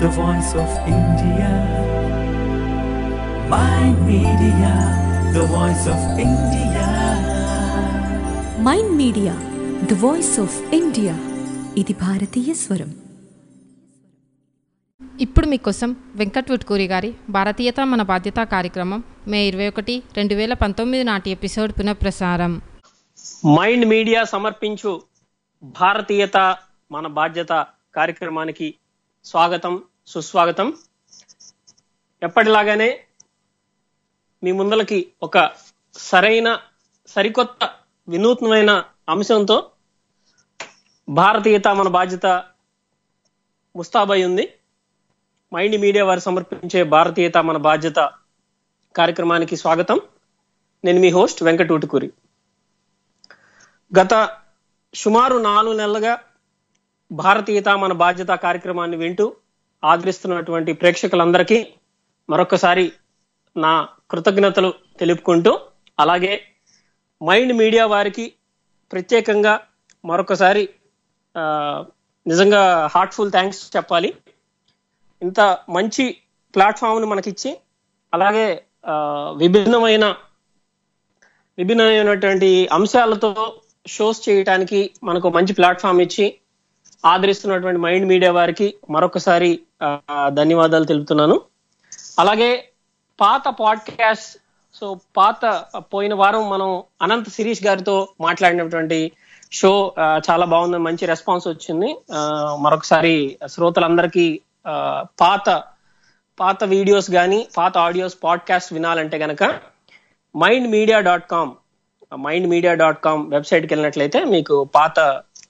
the voice of India. My media, the voice of India. Mind media the voice of India ఇది భారతీయ స్వరం ఇప్పుడు మీకోసం వెంకట్ వుట్కూరి గారి భారతీయత మన బాధ్యత కార్యక్రమం మే ఇరవై ఒకటి రెండు వేల పంతొమ్మిది నాటి ఎపిసోడ్ పునఃప్రసారం మైండ్ మీడియా సమర్పించు భారతీయత మన బాధ్యత కార్యక్రమానికి స్వాగతం సుస్వాగతం ఎప్పటిలాగానే మీ ముందలకి ఒక సరైన సరికొత్త వినూత్నమైన అంశంతో భారతీయత మన బాధ్యత ముస్తాబై ఉంది మైండ్ మీడియా వారు సమర్పించే భారతీయత మన బాధ్యత కార్యక్రమానికి స్వాగతం నేను మీ హోస్ట్ వెంకట ఊటుకూరి గత సుమారు నాలుగు నెలలుగా భారతీయత మన బాధ్యత కార్యక్రమాన్ని వింటూ ఆదరిస్తున్నటువంటి ప్రేక్షకులందరికీ మరొకసారి నా కృతజ్ఞతలు తెలుపుకుంటూ అలాగే మైండ్ మీడియా వారికి ప్రత్యేకంగా మరొకసారి ఆ, నిజంగా హార్ట్ఫుల్ థ్యాంక్స్ చెప్పాలి ఇంత మంచి ప్లాట్ఫామ్ని మనకిచ్చి అలాగే ఆ, విభిన్నమైన విభిన్నమైనటువంటి అంశాలతో షోస్ చేయడానికి మనకు మంచి ప్లాట్ఫామ్ ఇచ్చి ఆదరిస్తున్నటువంటి మైండ్ మీడియా వారికి మరొకసారి ఆ, ధన్యవాదాలు తెలుపుతున్నాను అలాగే పాత పాడ్కాస్ట్ సో పాత పోయిన వారం మనం అనంత్ శిరీష్ గారితో మాట్లాడినటువంటి షో ఆ, చాలా బాగుంది మంచి రెస్పాన్స్ వచ్చింది ఆ, మరొకసారి శ్రోతలందరికీ ఆ, పాత పాత వీడియోస్ కానీ పాత ఆడియోస్ పాడ్కాస్ట్ వినాలంటే గనక mind media dot com mind media dot com వెబ్సైట్కి వెళ్ళినట్లయితే మీకు పాత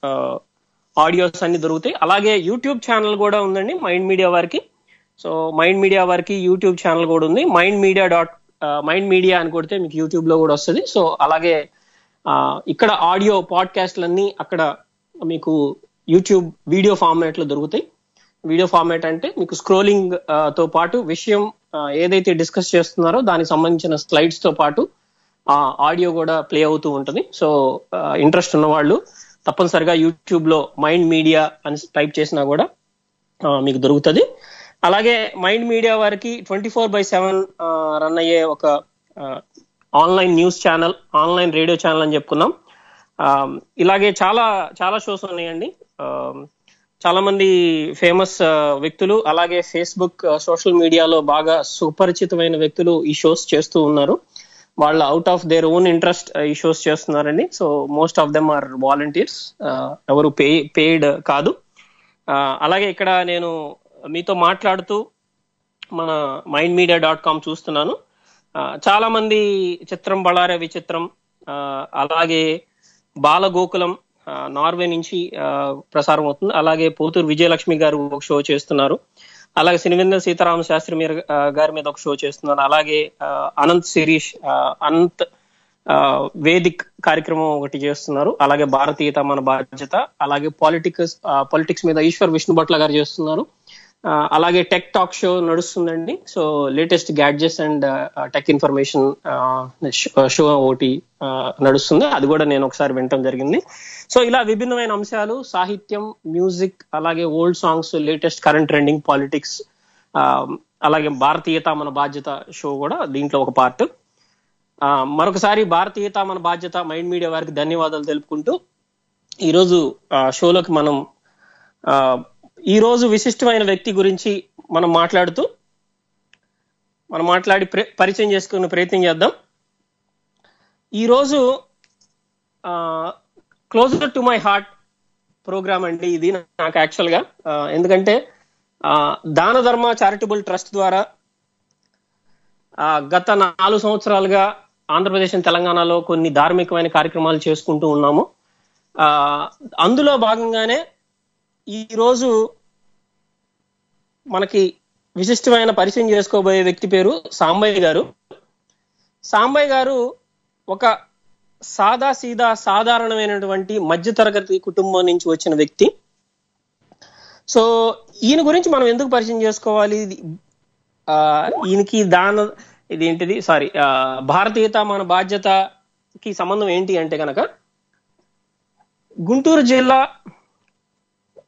ఆడియోస్ అన్ని దొరుకుతాయి అలాగే యూట్యూబ్ ఛానల్ కూడా ఉందండి మైండ్ మీడియా వారికి సో మైండ్ మీడియా వారికి యూట్యూబ్ ఛానల్ కూడా ఉంది mind media dot mind media అని కొడితే మీకు యూట్యూబ్ లో కూడా వస్తుంది సో అలాగే ఆ, ఇక్కడ ఆడియో పాడ్కాస్ట్లన్నీ అక్కడ మీకు యూట్యూబ్ వీడియో ఫార్మాట్ లో దొరుకుతాయి వీడియో ఫార్మాట్ అంటే మీకు స్క్రోలింగ్ తో పాటు విషయం ఆ, ఏదైతే డిస్కస్ చేస్తున్నారో దానికి సంబంధించిన స్లైడ్స్ తో పాటు ఆ ఆడియో కూడా ప్లే అవుతూ ఉంటుంది సో ఇంట్రెస్ట్ ఉన్న వాళ్ళు తప్పనిసరిగా యూట్యూబ్ లో మైండ్ మీడియా అని టైప్ చేసినా కూడా ఆ, మీకు దొరుకుతుంది అలాగే మైండ్ మీడియా వారికి twenty four by seven run అయ్యే ఒక online news channel online radio channel అని చెప్పుకున్నాం ఆ, ఇలాగే చాలా చాలా షోస్ ఉన్నాయండి ఆ, చాలా మంది ఫేమస్ వ్యక్తులు అలాగే ఫేస్బుక్ సోషల్ మీడియాలో బాగా సుపరిచితమైన వ్యక్తులు ఈ షోస్ చేస్తూ ఉన్నారు వాళ్ళు out of their own interest ఈ షోస్ చేస్తున్నారండి so most of them are volunteers ఎవరు పే పెయిడ్ కాదు ఆ, అలాగే ఇక్కడ నేను మీతో మాట్లాడుతూ మన మైండ్ మీడియా డాట్ కామ్ చూస్తున్నాను ఆ, చాలా మంది చిత్రం బళారే విచిత్రం ఆ, అలాగే బాలగోకులం ఆ, నార్వే నుంచి ఆ, ప్రసారం అవుతుంది అలాగే పోతూరు విజయలక్ష్మి గారు ఒక షో చేస్తున్నారు అలాగే సినివేంద్ర సీతారామ శాస్త్రి మీద ఆ, గారి మీద ఒక షో చేస్తున్నారు అలాగే ఆ, అనంత్ శిరీష్ ఆ, అనంత్ ఆ, వేదిక్ కార్యక్రమం ఒకటి చేస్తున్నారు అలాగే భారతీయత మన బాధ్యత అలాగే పాలిటిక్స్ పాలిటిక్స్ మీద ఈశ్వర్ విష్ణు భట్ల గారు చేస్తున్నారు ఆ, అలాగే టెక్ టాక్ షో నడుస్తుందండి so latest gadgets and tech information show ఒకటి ఆ, నడుస్తుంది అది కూడా నేను ఒకసారి వినటం జరిగింది సో ఇలా విభిన్నమైన అంశాలు సాహిత్యం మ్యూజిక్ అలాగే old songs latest current trending politics అలాగే భారతీయత మన బాధ్యత షో కూడా దీంట్లో ఒక పార్ట్ ఆ, మరొకసారి భారతీయత మన బాధ్యత మైండ్ మీడియా వారికి ధన్యవాదాలు తెలుపుకుంటూ ఈరోజు ఆ, షోలోకి మనం ఆ, ఈ రోజు విశిష్టమైన వ్యక్తి గురించి మనం మాట్లాడుతూ మనం మాట్లాడి ప్ర- పరిచయం చేసుకునే ప్రయత్నం చేద్దాం ఈరోజు closer to my heart programme అండి ఇది నాకు యాక్చువల్ గా ఆ, ఎందుకంటే ఆ, దాన ధర్మ చారిటబుల్ ట్రస్ట్ ద్వారా ఆ, గత నాలుగు సంవత్సరాలుగా ఆంధ్రప్రదేశ్ and తెలంగాణలో కొన్ని ధార్మికమైన కార్యక్రమాలు చేసుకుంటూ ఉన్నాము ఆ, అందులో భాగంగానే ఈ రోజు మనకి విశిష్టమైన పరిచయం చేసుకోబోయే వ్యక్తి పేరు సాంబయ్య గారు సాంబయ్య గారు ఒక సాదా సీదా సాధారణమైనటువంటి మధ్యతరగతి కుటుంబం నుంచి వచ్చిన వ్యక్తి సో ఈయన గురించి మనం ఎందుకు పరిచయం చేసుకోవాలి ఇది, ఆ, ఈయనకి దాన ఇదేంటిది సారీ భారతీయత మన బాధ్యతకి సంబంధం ఏంటి అంటే గనక గుంటూరు జిల్లా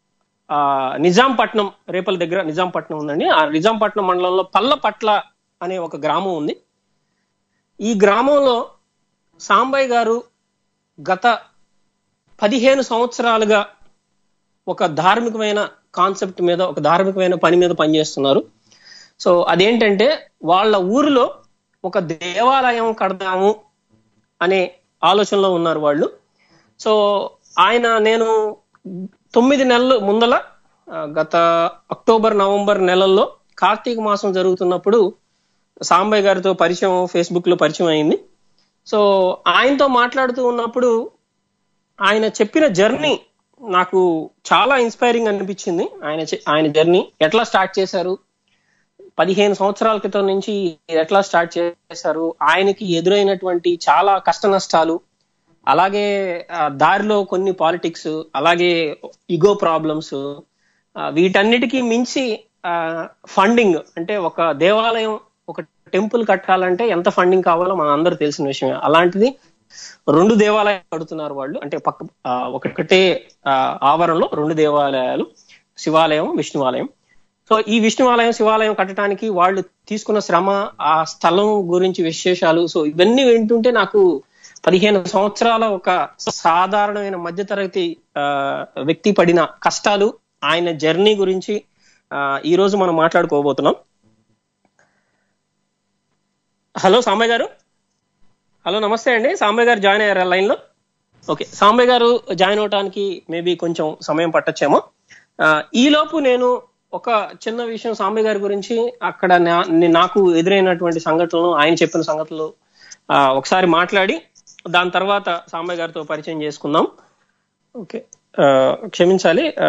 ఆ, నిజాంపట్నం రేపల దగ్గర నిజాంపట్నం ఉందండి ఆ నిజాంపట్నం మండలంలో పల్లపట్ల అనే ఒక గ్రామం ఉంది ఈ గ్రామంలో సాంబయ్య గారు గత పదిహేను సంవత్సరాలుగా ఒక ధార్మికమైన కాన్సెప్ట్ మీద ఒక ధార్మికమైన పని మీద పనిచేస్తున్నారు సో అదేంటంటే వాళ్ళ ఊరిలో ఒక దేవాలయం కడదాము అనే ఆలోచనలో ఉన్నారు వాళ్ళు సో ఆయన నేను తొమ్మిది నెలలు ముందల ఆ, గత అక్టోబర్ నవంబర్ నెలల్లో కార్తీక మాసం జరుగుతున్నప్పుడు సాంబయ్య గారితో పరిచయం ఫేస్బుక్ లో పరిచయం అయింది సో ఆయనతో మాట్లాడుతూ ఉన్నప్పుడు ఆయన చెప్పిన జర్నీ నాకు చాలా ఇన్స్పైరింగ్ అనిపించింది ఆయన చె- ఆయన జర్నీ ఎట్లా స్టార్ట్ చేశారు పదిహేను సంవత్సరాల క్రితం నుంచి ఎట్లా స్టార్ట్ చేశారు ఆయనకి ఎదురైనటువంటి చాలా కష్ట నష్టాలు అలాగే ఆ, దారిలో కొన్ని పాలిటిక్స్ అలాగే ఇగో ప్రాబ్లమ్స్ వీటన్నిటికీ మించి ఫండింగ్ అంటే ఒక దేవాలయం ఒక టెంపుల్ కట్టాలంటే ఎంత ఫండింగ్ కావాలో మన అందరూ తెలిసిన విషయమే అలాంటిది రెండు దేవాలయాలు కడుతున్నారు వాళ్ళు అంటే పక్క ఆ, ఒకటే ఆ, ఆవరణలో రెండు దేవాలయాలు శివాలయం విష్ణువాలయం సో ఈ విష్ణువాలయం శివాలయం కట్టడానికి వాళ్ళు తీసుకున్న శ్రమ ఆ స్థలం గురించి విశేషాలు సో ఇవన్నీ వింటుంటే నాకు పదిహేను సంవత్సరాల ఒక సాధారణమైన మధ్యతరగతి ఆ, వ్యక్తి పడిన కష్టాలు ఆయన జర్నీ గురించి ఆ, ఈ రోజు మనం మాట్లాడుకోబోతున్నాం హలో సాంబయ్య గారు హలో నమస్తే అండి సాంబయ్య గారు జాయిన్ అయ్యారా లైన్ లో ఓకే సాంబయ్య గారు జాయిన్ అవడానికి మేబీ కొంచెం సమయం పట్టొచ్చేమో ఆ, ఈలోపు నేను ఒక చిన్న విషయం సాంబయ్య గారి గురించి అక్కడ నా- నే- నాకు ఎదురైనటువంటి సంఘటనలు ఆయన చెప్పిన సంగతులు ఆ, ఒకసారి మాట్లాడి దాని తర్వాత సాంబయ్య గారితో పరిచయం చేసుకుందాం ఓకే ఆ, క్షమించాలి ఆ,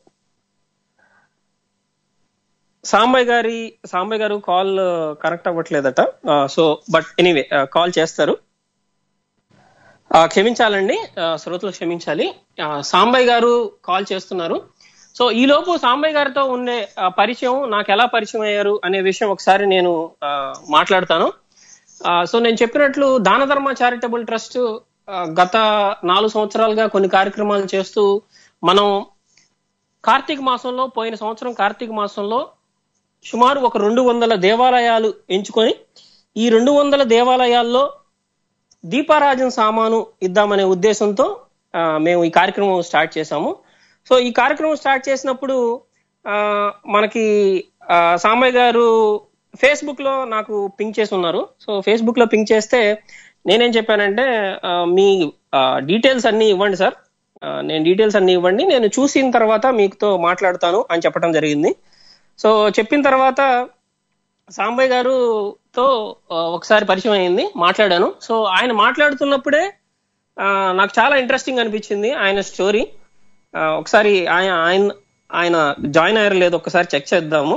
సాంబయ్య గారి సాంబయ్య గారు కాల్ కనెక్ట్ అవ్వట్లేదట సో బట్ ఎనీవే కాల్ చేస్తారు ఆ, క్షమించాలండి ఆ, శ్రోతలు క్షమించాలి ఆ, సాంబయ్య గారు కాల్ చేస్తున్నారు సో ఈ లోపు సాంబయ్య గారితో ఉండే ఆ, పరిచయం నాకు ఎలా పరిచయం అయ్యారు అనే విషయం ఒకసారి నేను ఆ, మాట్లాడతాను ఆ, సో నేను చెప్పినట్లు దాన ధర్మ చారిటబుల్ ట్రస్ట్ ఆ, గత నాలుగు సంవత్సరాలుగా కొన్ని కార్యక్రమాలు చేస్తూ మనం కార్తీక మాసంలో పోయిన సంవత్సరం కార్తీక మాసంలో సుమారు ఒక రెండు వందల దేవాలయాలు ఎంచుకొని ఈ రెండు వందల దేవాలయాల్లో దీపారాజన సామాను ఇద్దామనే ఉద్దేశంతో ఆ, మేము ఈ కార్యక్రమం స్టార్ట్ చేశాము సో ఈ కార్యక్రమం స్టార్ట్ చేసినప్పుడు ఆ, మనకి ఆ, సామయ్య గారు ఫేస్బుక్ లో నాకు పింక్ చేసి ఉన్నారు సో ఫేస్బుక్ లో పింక్ చేస్తే నేనేం చెప్పానంటే ఆ, మీ డీటెయిల్స్ అన్ని ఇవ్వండి సార్ ఆ, నేను డీటెయిల్స్ అన్ని ఇవ్వండి నేను చూసిన తర్వాత మీతో మాట్లాడతాను అని చెప్పడం జరిగింది సో చెప్పిన తర్వాత సాంబయ్య గారుతో ఆ, ఒకసారి పరిచయం అయింది మాట్లాడాను సో ఆయన మాట్లాడుతున్నప్పుడే ఆ, నాకు చాలా ఇంట్రెస్టింగ్ అనిపించింది ఆయన స్టోరీ ఆ, ఒకసారి ఆయన ఆయన ఆయన జాయిన్ అయ్యారు లేదు ఒకసారి చెక్ చేద్దాము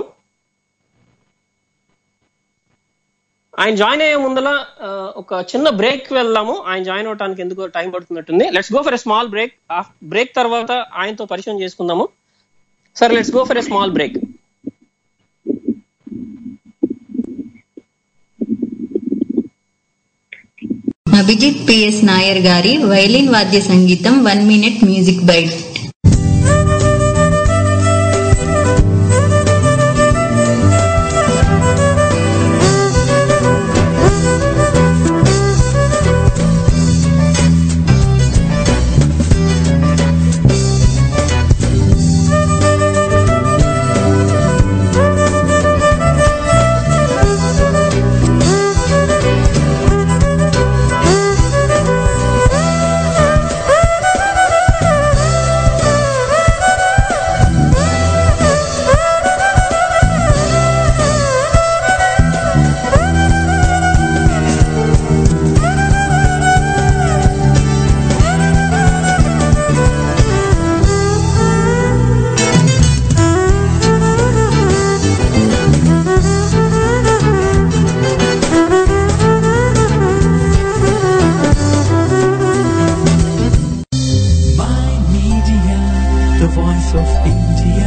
ఆయన జాయిన్ అయ్యే ముందల ఆ, ఒక చిన్న బ్రేక్ వెళ్దాము ఆయన జాయిన్ అవడానికి ఎందుకో టైం పడుతున్నట్టుంది let's go for a small break break తర్వాత ఆయనతో పరిచయం చేసుకుందాము సరే let's go for a small break Abhijith PS Nair గారి వైలిన్ వాద్య సంగీతం one minute music bite My Media, the voice of India.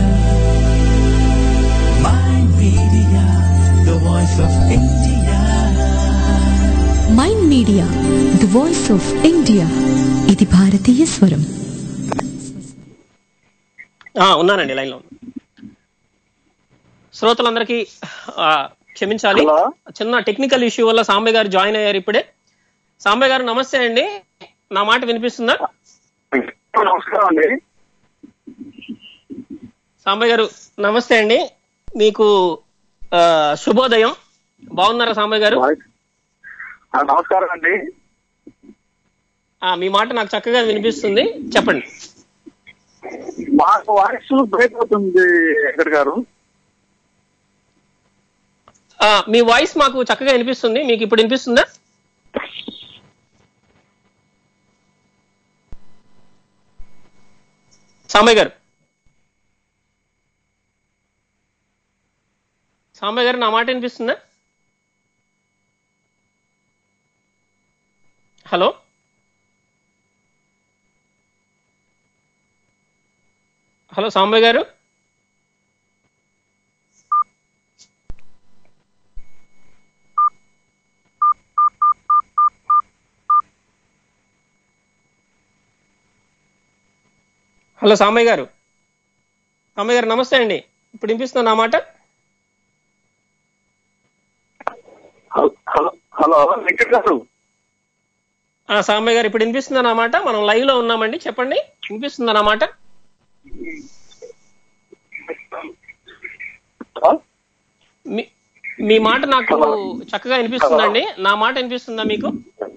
My Media, the voice of India. Mind media the voice of India ఇది భారతీయ స్వరం ఆ, ఉన్నానండి లైన్ లో ఉన్నాను. శ్రోతలందరికీ ఆ, క్షమించాలి హలో. చిన్న టెక్నికల్ ఇష్యూ వల్ల సాంబయ్య గారు జాయిన్ అయ్యారు ఇప్పుడే సాంబయ్య గారు నమస్తే అండి నా మాట వినిపిస్తుందా నమస్కారం అండి సాంబయ్య గారు నమస్తే అండి మీకు ఆ, శుభోదయం బాగున్నారా సాంబయ్య గారు ఆ, నమస్కారం అండి ఆ, మీ మాట నాకు చక్కగా వినిపిస్తుంది చెప్పండి మాకు వాయిస్ బ్రేక్ అవుతుంది వెంకట్ గారు ఆ, మీ వాయిస్ మాకు చక్కగా వినిపిస్తుంది మీకు ఇప్పుడు వినిపిస్తుందా సాంబయ్య గారు సాంబయ్య గారు నా మాట వినిపిస్తుందా హలో హలో సాంబయ్య గారు హలో సాంబయ్య గారు సాంబయ్య గారు నమస్తే అండి ఇప్పుడు వినిపిస్తుందా నా మాట హలో హలో హలో వెంకట్ గారు ఆ సాంబయ్య గారు ఇప్పుడు వినిపిస్తుందా నా మాట మనం లైవ్ లో ఉన్నామండి చెప్పండి వినిపిస్తుందా నా మాట మీ మీ మాట నాకు చక్కగా వినిపిస్తుందండి నా మాట వినిపిస్తుందా మీకు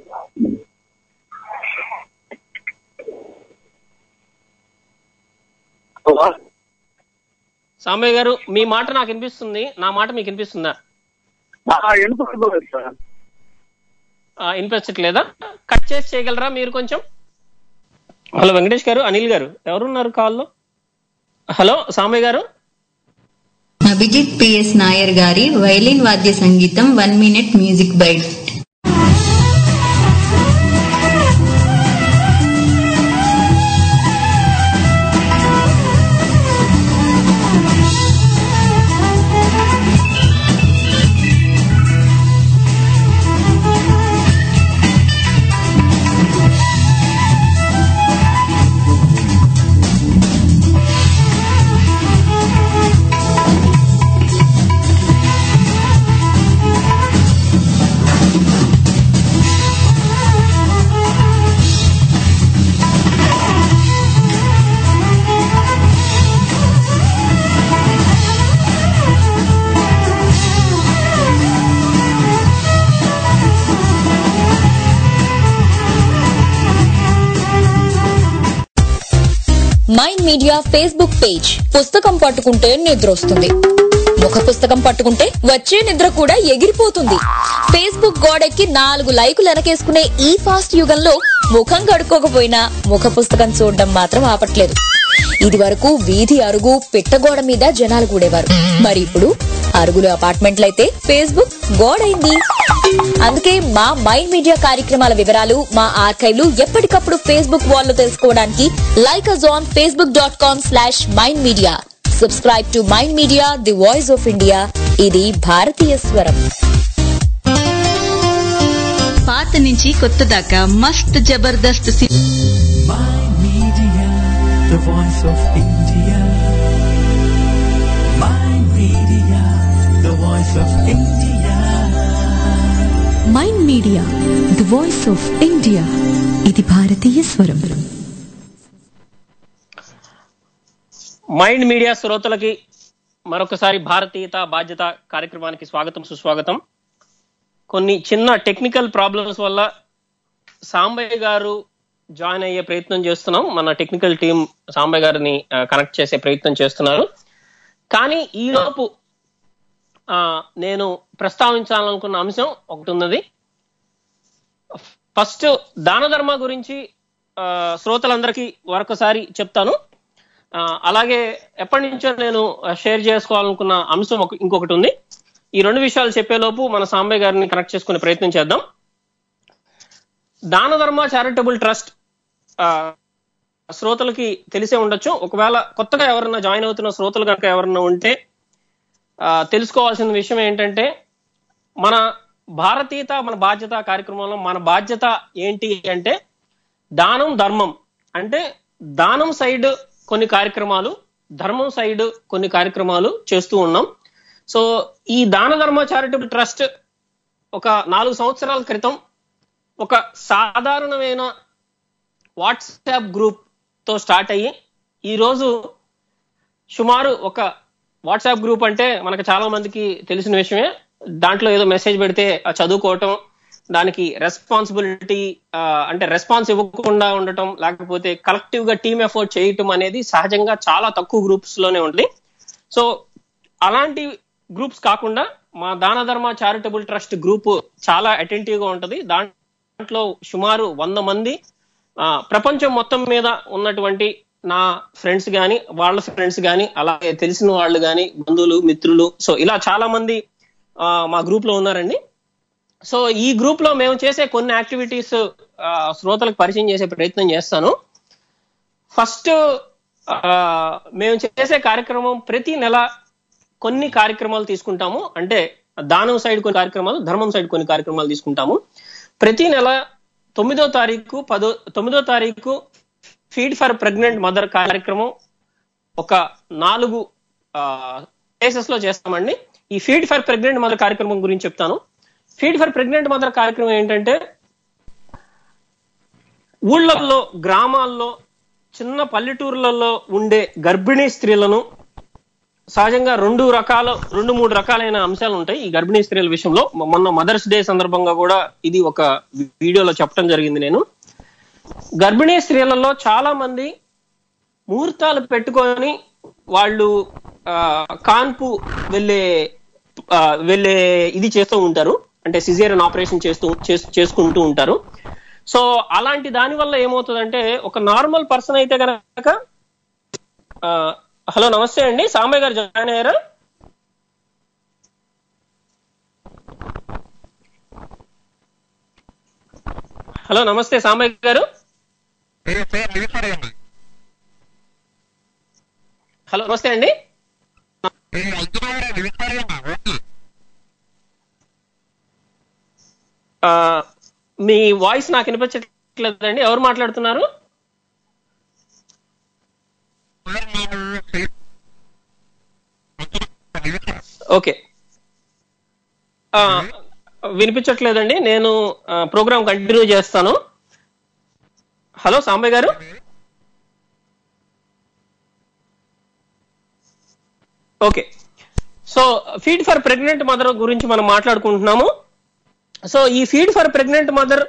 హలో సాంబయ్య గారు మీ మాట నాకు వినిపిస్తుంది నా మాట మీకు వినిపిస్తుందా ఎందుకు సార్ ఆ, వినిపించట్లేదా కట్ చేసి చేయగలరా మీరు కొంచెం హలో వెంకటేష్ గారు అనిల్ గారు ఎవరున్నారు కాల్లో హలో సాంబయ్య గారు అభిజిత్ పిఎస్ నాయర్ గారి వైలిన్ వాద్య సంగీతం one minute music bite mind media Facebook page పుస్తకం పట్టుకుంటే నిద్ర వస్తుంది ముఖ పుస్తకం పట్టుకుంటే వచ్చే నిద్ర కూడా ఎగిరిపోతుంది ఫేస్బుక్ గోడెక్కి నాలుగు లైకులు వెనకేసుకునే ఈ ఫాస్ట్ యుగంలో ముఖం కడుక్కోకపోయినా ముఖ పుస్తకం చూడడం మాత్రం ఆపట్లేదు ఇది వరకు వీధి అరుగు పిట్టగోడ మీద జనాలు కూడేవారు మరి ఇప్పుడు అరుగులు అపార్ట్మెంట్లయితే ఫేస్బుక్ గోడైంది అందుకే మా మైండ్ మీడియా కార్యక్రమాల వివరాలు మా ఆర్కైవ్లు ఎప్పటికప్పుడు ఫేస్బుక్ వాల్ లో తెలుసుకోవడానికి like us on Facebook dot com slash mind media subscribe to mind media the voice of India ఇది భారతీయ స్వరం పాత నుంచి కొత్త దాకా మస్త్ జబర్దస్త్ సి- My Media, the voice of India. My Media, the voice of India. Mind media the voice of India ఇది భారతీయ స్వరం మైండ్ మీడియా శ్రోతలకి మరొకసారి భారతీయత బాధ్యత కార్యక్రమానికి స్వాగతం సుస్వాగతం కొన్ని చిన్న టెక్నికల్ ప్రాబ్లమ్స్ వల్ల సాంబయ్య గారు జాయిన్ అయ్యే ప్రయత్నం చేస్తున్నాం మన టెక్నికల్ టీం సాంబయ్య గారిని కనెక్ట్ చేసే ప్రయత్నం చేస్తున్నారు కానీ ఈలోపు ఆ, నేను ప్రస్తావించాలనుకున్న అంశం ఒకటి ఉన్నది ఫస్ట్ దాన ధర్మ గురించి ఆ, శ్రోతలందరికీ మరొకసారి చెప్తాను ఆ, అలాగే ఎప్పటి నుంచో నేను షేర్ చేసుకోవాలనుకున్న అంశం ఒక- ఇంకొకటి ఉంది ఈ రెండు విషయాలు చెప్పేలోపు మన సాంబయ్య గారిని కనెక్ట్ చేసుకునే ప్రయత్నం చేద్దాం దాన ధర్మ చారిటబుల్ ట్రస్ట్ ఆ, శ్రోతలకి తెలిసే ఉండొచ్చు ఒకవేళ కొత్తగా ఎవరన్నా జాయిన్ అవుతున్న శ్రోతలు కనుక ఎవరన్నా ఉంటే ఆ, తెలుసుకోవాల్సిన విషయం ఏంటంటే మన భారతీయత మన బాధ్యత కార్యక్రమంలో మన బాధ్యత ఏంటి అంటే దానం ధర్మం అంటే దానం సైడ్ కొన్ని కార్యక్రమాలు ధర్మం సైడ్ కొన్ని కార్యక్రమాలు చేస్తూ ఉన్నాం సో ఈ దాన ధర్మ చారిటబుల్ ట్రస్ట్ ఒక నాలుగు సంవత్సరాల క్రితం ఒక సాధారణమైన వాట్సాప్ గ్రూప్ తో స్టార్ట్ అయ్యి ఈ రోజు సుమారు ఒక వాట్సాప్ గ్రూప్ అంటే మనకు చాలా మందికి తెలిసిన విషయమే దాంట్లో ఏదో మెసేజ్ పెడితే ఆ చదువుకోవటం దానికి రెస్పాన్సిబిలిటీ అంటే రెస్పాన్స్ ఇవ్వకుండా ఉండటం లేకపోతే కలెక్టివ్ గా టీమ్ ఎఫర్ట్ చేయటం అనేది సహజంగా చాలా తక్కువ గ్రూప్స్ లోనే ఉంటుంది సో అలాంటి గ్రూప్స్ కాకుండా మా Dana Dharma charitable trust group చాలా అటెంటివ్ గా ఉంటది దాంట్లో సుమారు వంద మంది ఆ, ప్రపంచం మొత్తం మీద ఉన్నటువంటి నా ఫ్రెండ్స్ గాని వాళ్ళ ఫ్రెండ్స్ గాని అలాగే తెలిసిన వాళ్ళు గాని బంధువులు మిత్రులు సో ఇలా చాలా మంది ఆ, మా గ్రూప్ లో ఉన్నారండి సో ఈ గ్రూప్ లో మేము చేసే కొన్ని యాక్టివిటీస్ శ్రోతలకు పరిచయం చేసే ప్రయత్నం చేస్తాను ఫస్ట్ మేము చేసే కార్యక్రమం ప్రతి నెల కొన్ని కార్యక్రమాలు తీసుకుంటాము అంటే దానం సైడ్ కొన్ని కార్యక్రమాలు ధర్మం సైడ్ కొన్ని కార్యక్రమాలు తీసుకుంటాము ప్రతి నెల తొమ్మిదో తారీఖు పదో తొమ్మిదో తారీఖు ఫీడ్ ఫర్ ప్రెగ్నెంట్ మదర్ కార్యక్రమం ఒక నాలుగు ప్లేసెస్ లో చేస్తామండి ఈ ఫీడ్ ఫర్ ప్రెగ్నెంట్ మదర్ కార్యక్రమం గురించి చెప్తాను ఫీడ్ ఫర్ ప్రెగ్నెంట్ మదర్ కార్యక్రమం ఏంటంటే ఊళ్ళల్లో గ్రామాల్లో చిన్న పల్లెటూర్లలో ఉండే గర్భిణీ స్త్రీలను సహజంగా రెండు రకాల రెండు మూడు రకాలైన అంశాలు ఉంటాయి ఈ గర్భిణీ స్త్రీల విషయంలో మొన్న మదర్స్ డే సందర్భంగా కూడా ఇది ఒక వీడియోలో చెప్పడం జరిగింది నేను గర్భిణీ స్త్రీలలో చాలా మంది ముహూర్తాలు పెట్టుకొని వాళ్ళు ఆ, కాన్పు వెళ్ళే ఆ, వెళ్ళే ఇది చేస్తూ ఉంటారు అంటే సిజేరియన్ ఆపరేషన్ చేస్తూ చేస్- చేసుకుంటూ ఉంటారు సో అలాంటి దాని వల్ల ఏమవుతుందంటే ఒక నార్మల్ పర్సన్ అయితే కనుక ఆ, హలో నమస్తే అండి సాంబయ్య గారు జాయిన్ అయ్యారా హలో నమస్తే సాంబయ్య గారు హలో నమస్తే అండి ఆ, మీ వాయిస్ నాకు వినిపించట్లేదండి ఎవరు మాట్లాడుతున్నారు ఓకే ఆ, వినిపించట్లేదండి నేను ప్రోగ్రామ్ కంటిన్యూ చేస్తాను hello Sambaiah garu okay so feed for pregnant mother గురించి మనం మాట్లాడుకుంటున్నాము సో ఈ ఫీడ్ ఫర్ ప్రెగ్నెంట్ మదర్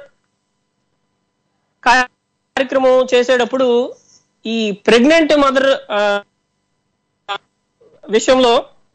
కార్యక్రమం చేసేటప్పుడు ఈ ప్రెగ్నెంట్ మదర్ విషయంలో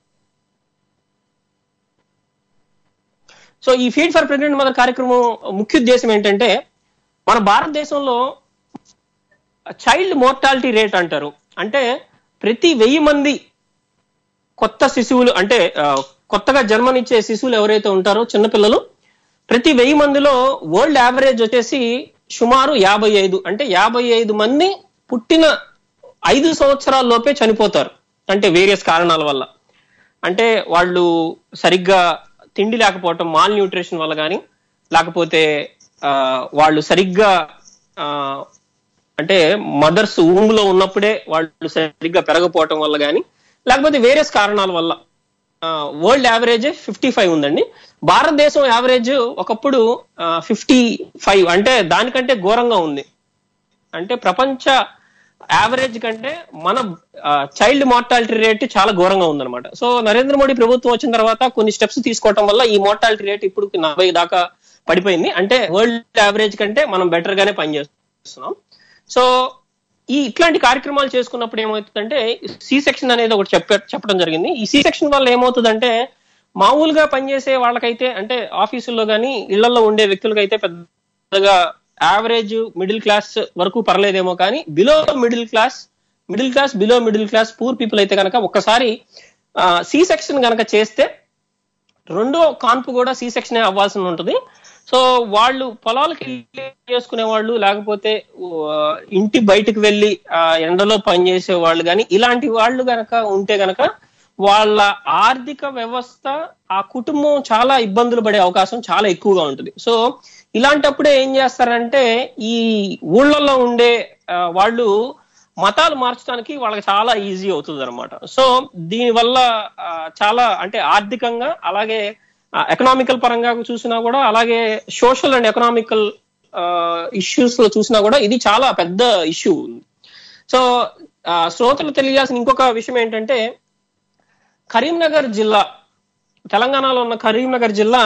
సో ఈ ఫీడ్ ఫర్ ప్రెగ్నెంట్ మదర్ కార్యక్రమం ముఖ్య ఉద్దేశం ఏంటంటే మన భారతదేశంలో చైల్డ్ మోర్టాలిటీ రేట్ అంటారు అంటే ప్రతి వెయ్యి మంది కొత్త శిశువులు అంటే ఆ, కొత్తగా జన్మనిచ్చే శిశువులు ఎవరైతే ఉంటారో చిన్నపిల్లలు ప్రతి వెయ్యి మందిలో వరల్డ్ యావరేజ్ వచ్చేసి సుమారు యాభై ఐదు అంటే యాభై ఐదు మంది పుట్టిన ఐదు సంవత్సరాల లోపే చనిపోతారు అంటే వేరియస్ కారణాల వల్ల అంటే వాళ్ళు సరిగ్గా తిండి లేకపోవటం మాల్ న్యూట్రిషన్ వల్ల కానీ లేకపోతే ఆ, వాళ్ళు సరిగ్గా ఆ, అంటే మదర్స్ ఊమ్ లో ఉన్నప్పుడే వాళ్ళు సరిగ్గా పెరగపోవటం వల్ల కానీ లేకపోతే వేరియస్ కారణాల వల్ల వరల్డ్ యావరేజ్ ఫిఫ్టీ ఫైవ్ ఉందండి భారతదేశం యావరేజ్ ఒకప్పుడు ఫిఫ్టీ ఫైవ్ అంటే దానికంటే ఘోరంగా ఉంది అంటే ప్రపంచ యావరేజ్ కంటే మన చైల్డ్ మార్టాలిటీ రేట్ చాలా ఘోరంగా ఉందన్నమాట సో నరేంద్ర మోడీ ప్రభుత్వం వచ్చిన తర్వాత కొన్ని స్టెప్స్ తీసుకోవటం వల్ల ఈ మార్టాలిటీ రేట్ ఇప్పుడు నలభై దాకా పడిపోయింది అంటే వరల్డ్ యావరేజ్ కంటే మనం బెటర్ గానే పనిచేస్తున్నాం సో ఈ ఇట్లాంటి కార్యక్రమాలు చేసుకున్నప్పుడు ఏమవుతుందంటే సి సెక్షన్ అనేది ఒకటి చెప్ప చెప్పడం జరిగింది ఈ సి సెక్షన్ వల్ల ఏమవుతుందంటే మామూలుగా పనిచేసే వాళ్ళకైతే అంటే ఆఫీసుల్లో కానీ ఇళ్లలో ఉండే వ్యక్తులకైతే పెద్దగా యావరేజ్ మిడిల్ క్లాస్ వరకు పర్లేదేమో కానీ below middle class middle class below middle class poor people అయితే కనుక ఒక్కసారి సి సెక్షన్ కనుక చేస్తే రెండో కాన్పు కూడా సి సెక్షన్ అవ్వాల్సి ఉంటుంది సో వాళ్ళు పొలాలకు వెళ్ళి చేసుకునే వాళ్ళు లేకపోతే ఆ, ఇంటి బయటకు వెళ్ళి ఆ, ఎండలో పనిచేసే వాళ్ళు కానీ ఇలాంటి వాళ్ళు గనక ఉంటే గనక వాళ్ళ ఆర్థిక వ్యవస్థ ఆ కుటుంబం చాలా ఇబ్బందులు పడే అవకాశం చాలా ఎక్కువగా ఉంటుంది సో ఇలాంటప్పుడే ఏం చేస్తారంటే ఈ ఊళ్ళల్లో ఉండే ఆ, వాళ్ళు మతాలు మార్చడానికి వాళ్ళకి చాలా ఈజీ అవుతుంది అనమాట సో దీనివల్ల ఆ, చాలా అంటే ఆర్థికంగా అలాగే ఎకనామికల్ పరంగా చూసినా కూడా అలాగే సోషల్ అండ్ ఎకనామికల్ ఇష్యూస్ లో చూసినా కూడా ఇది చాలా పెద్ద ఇష్యూ సో ఆ, శ్రోతలు తెలియాల్సిన ఇంకొక విషయం ఏంటంటే కరీంనగర్ జిల్లా తెలంగాణలో ఉన్న కరీంనగర్ జిల్లా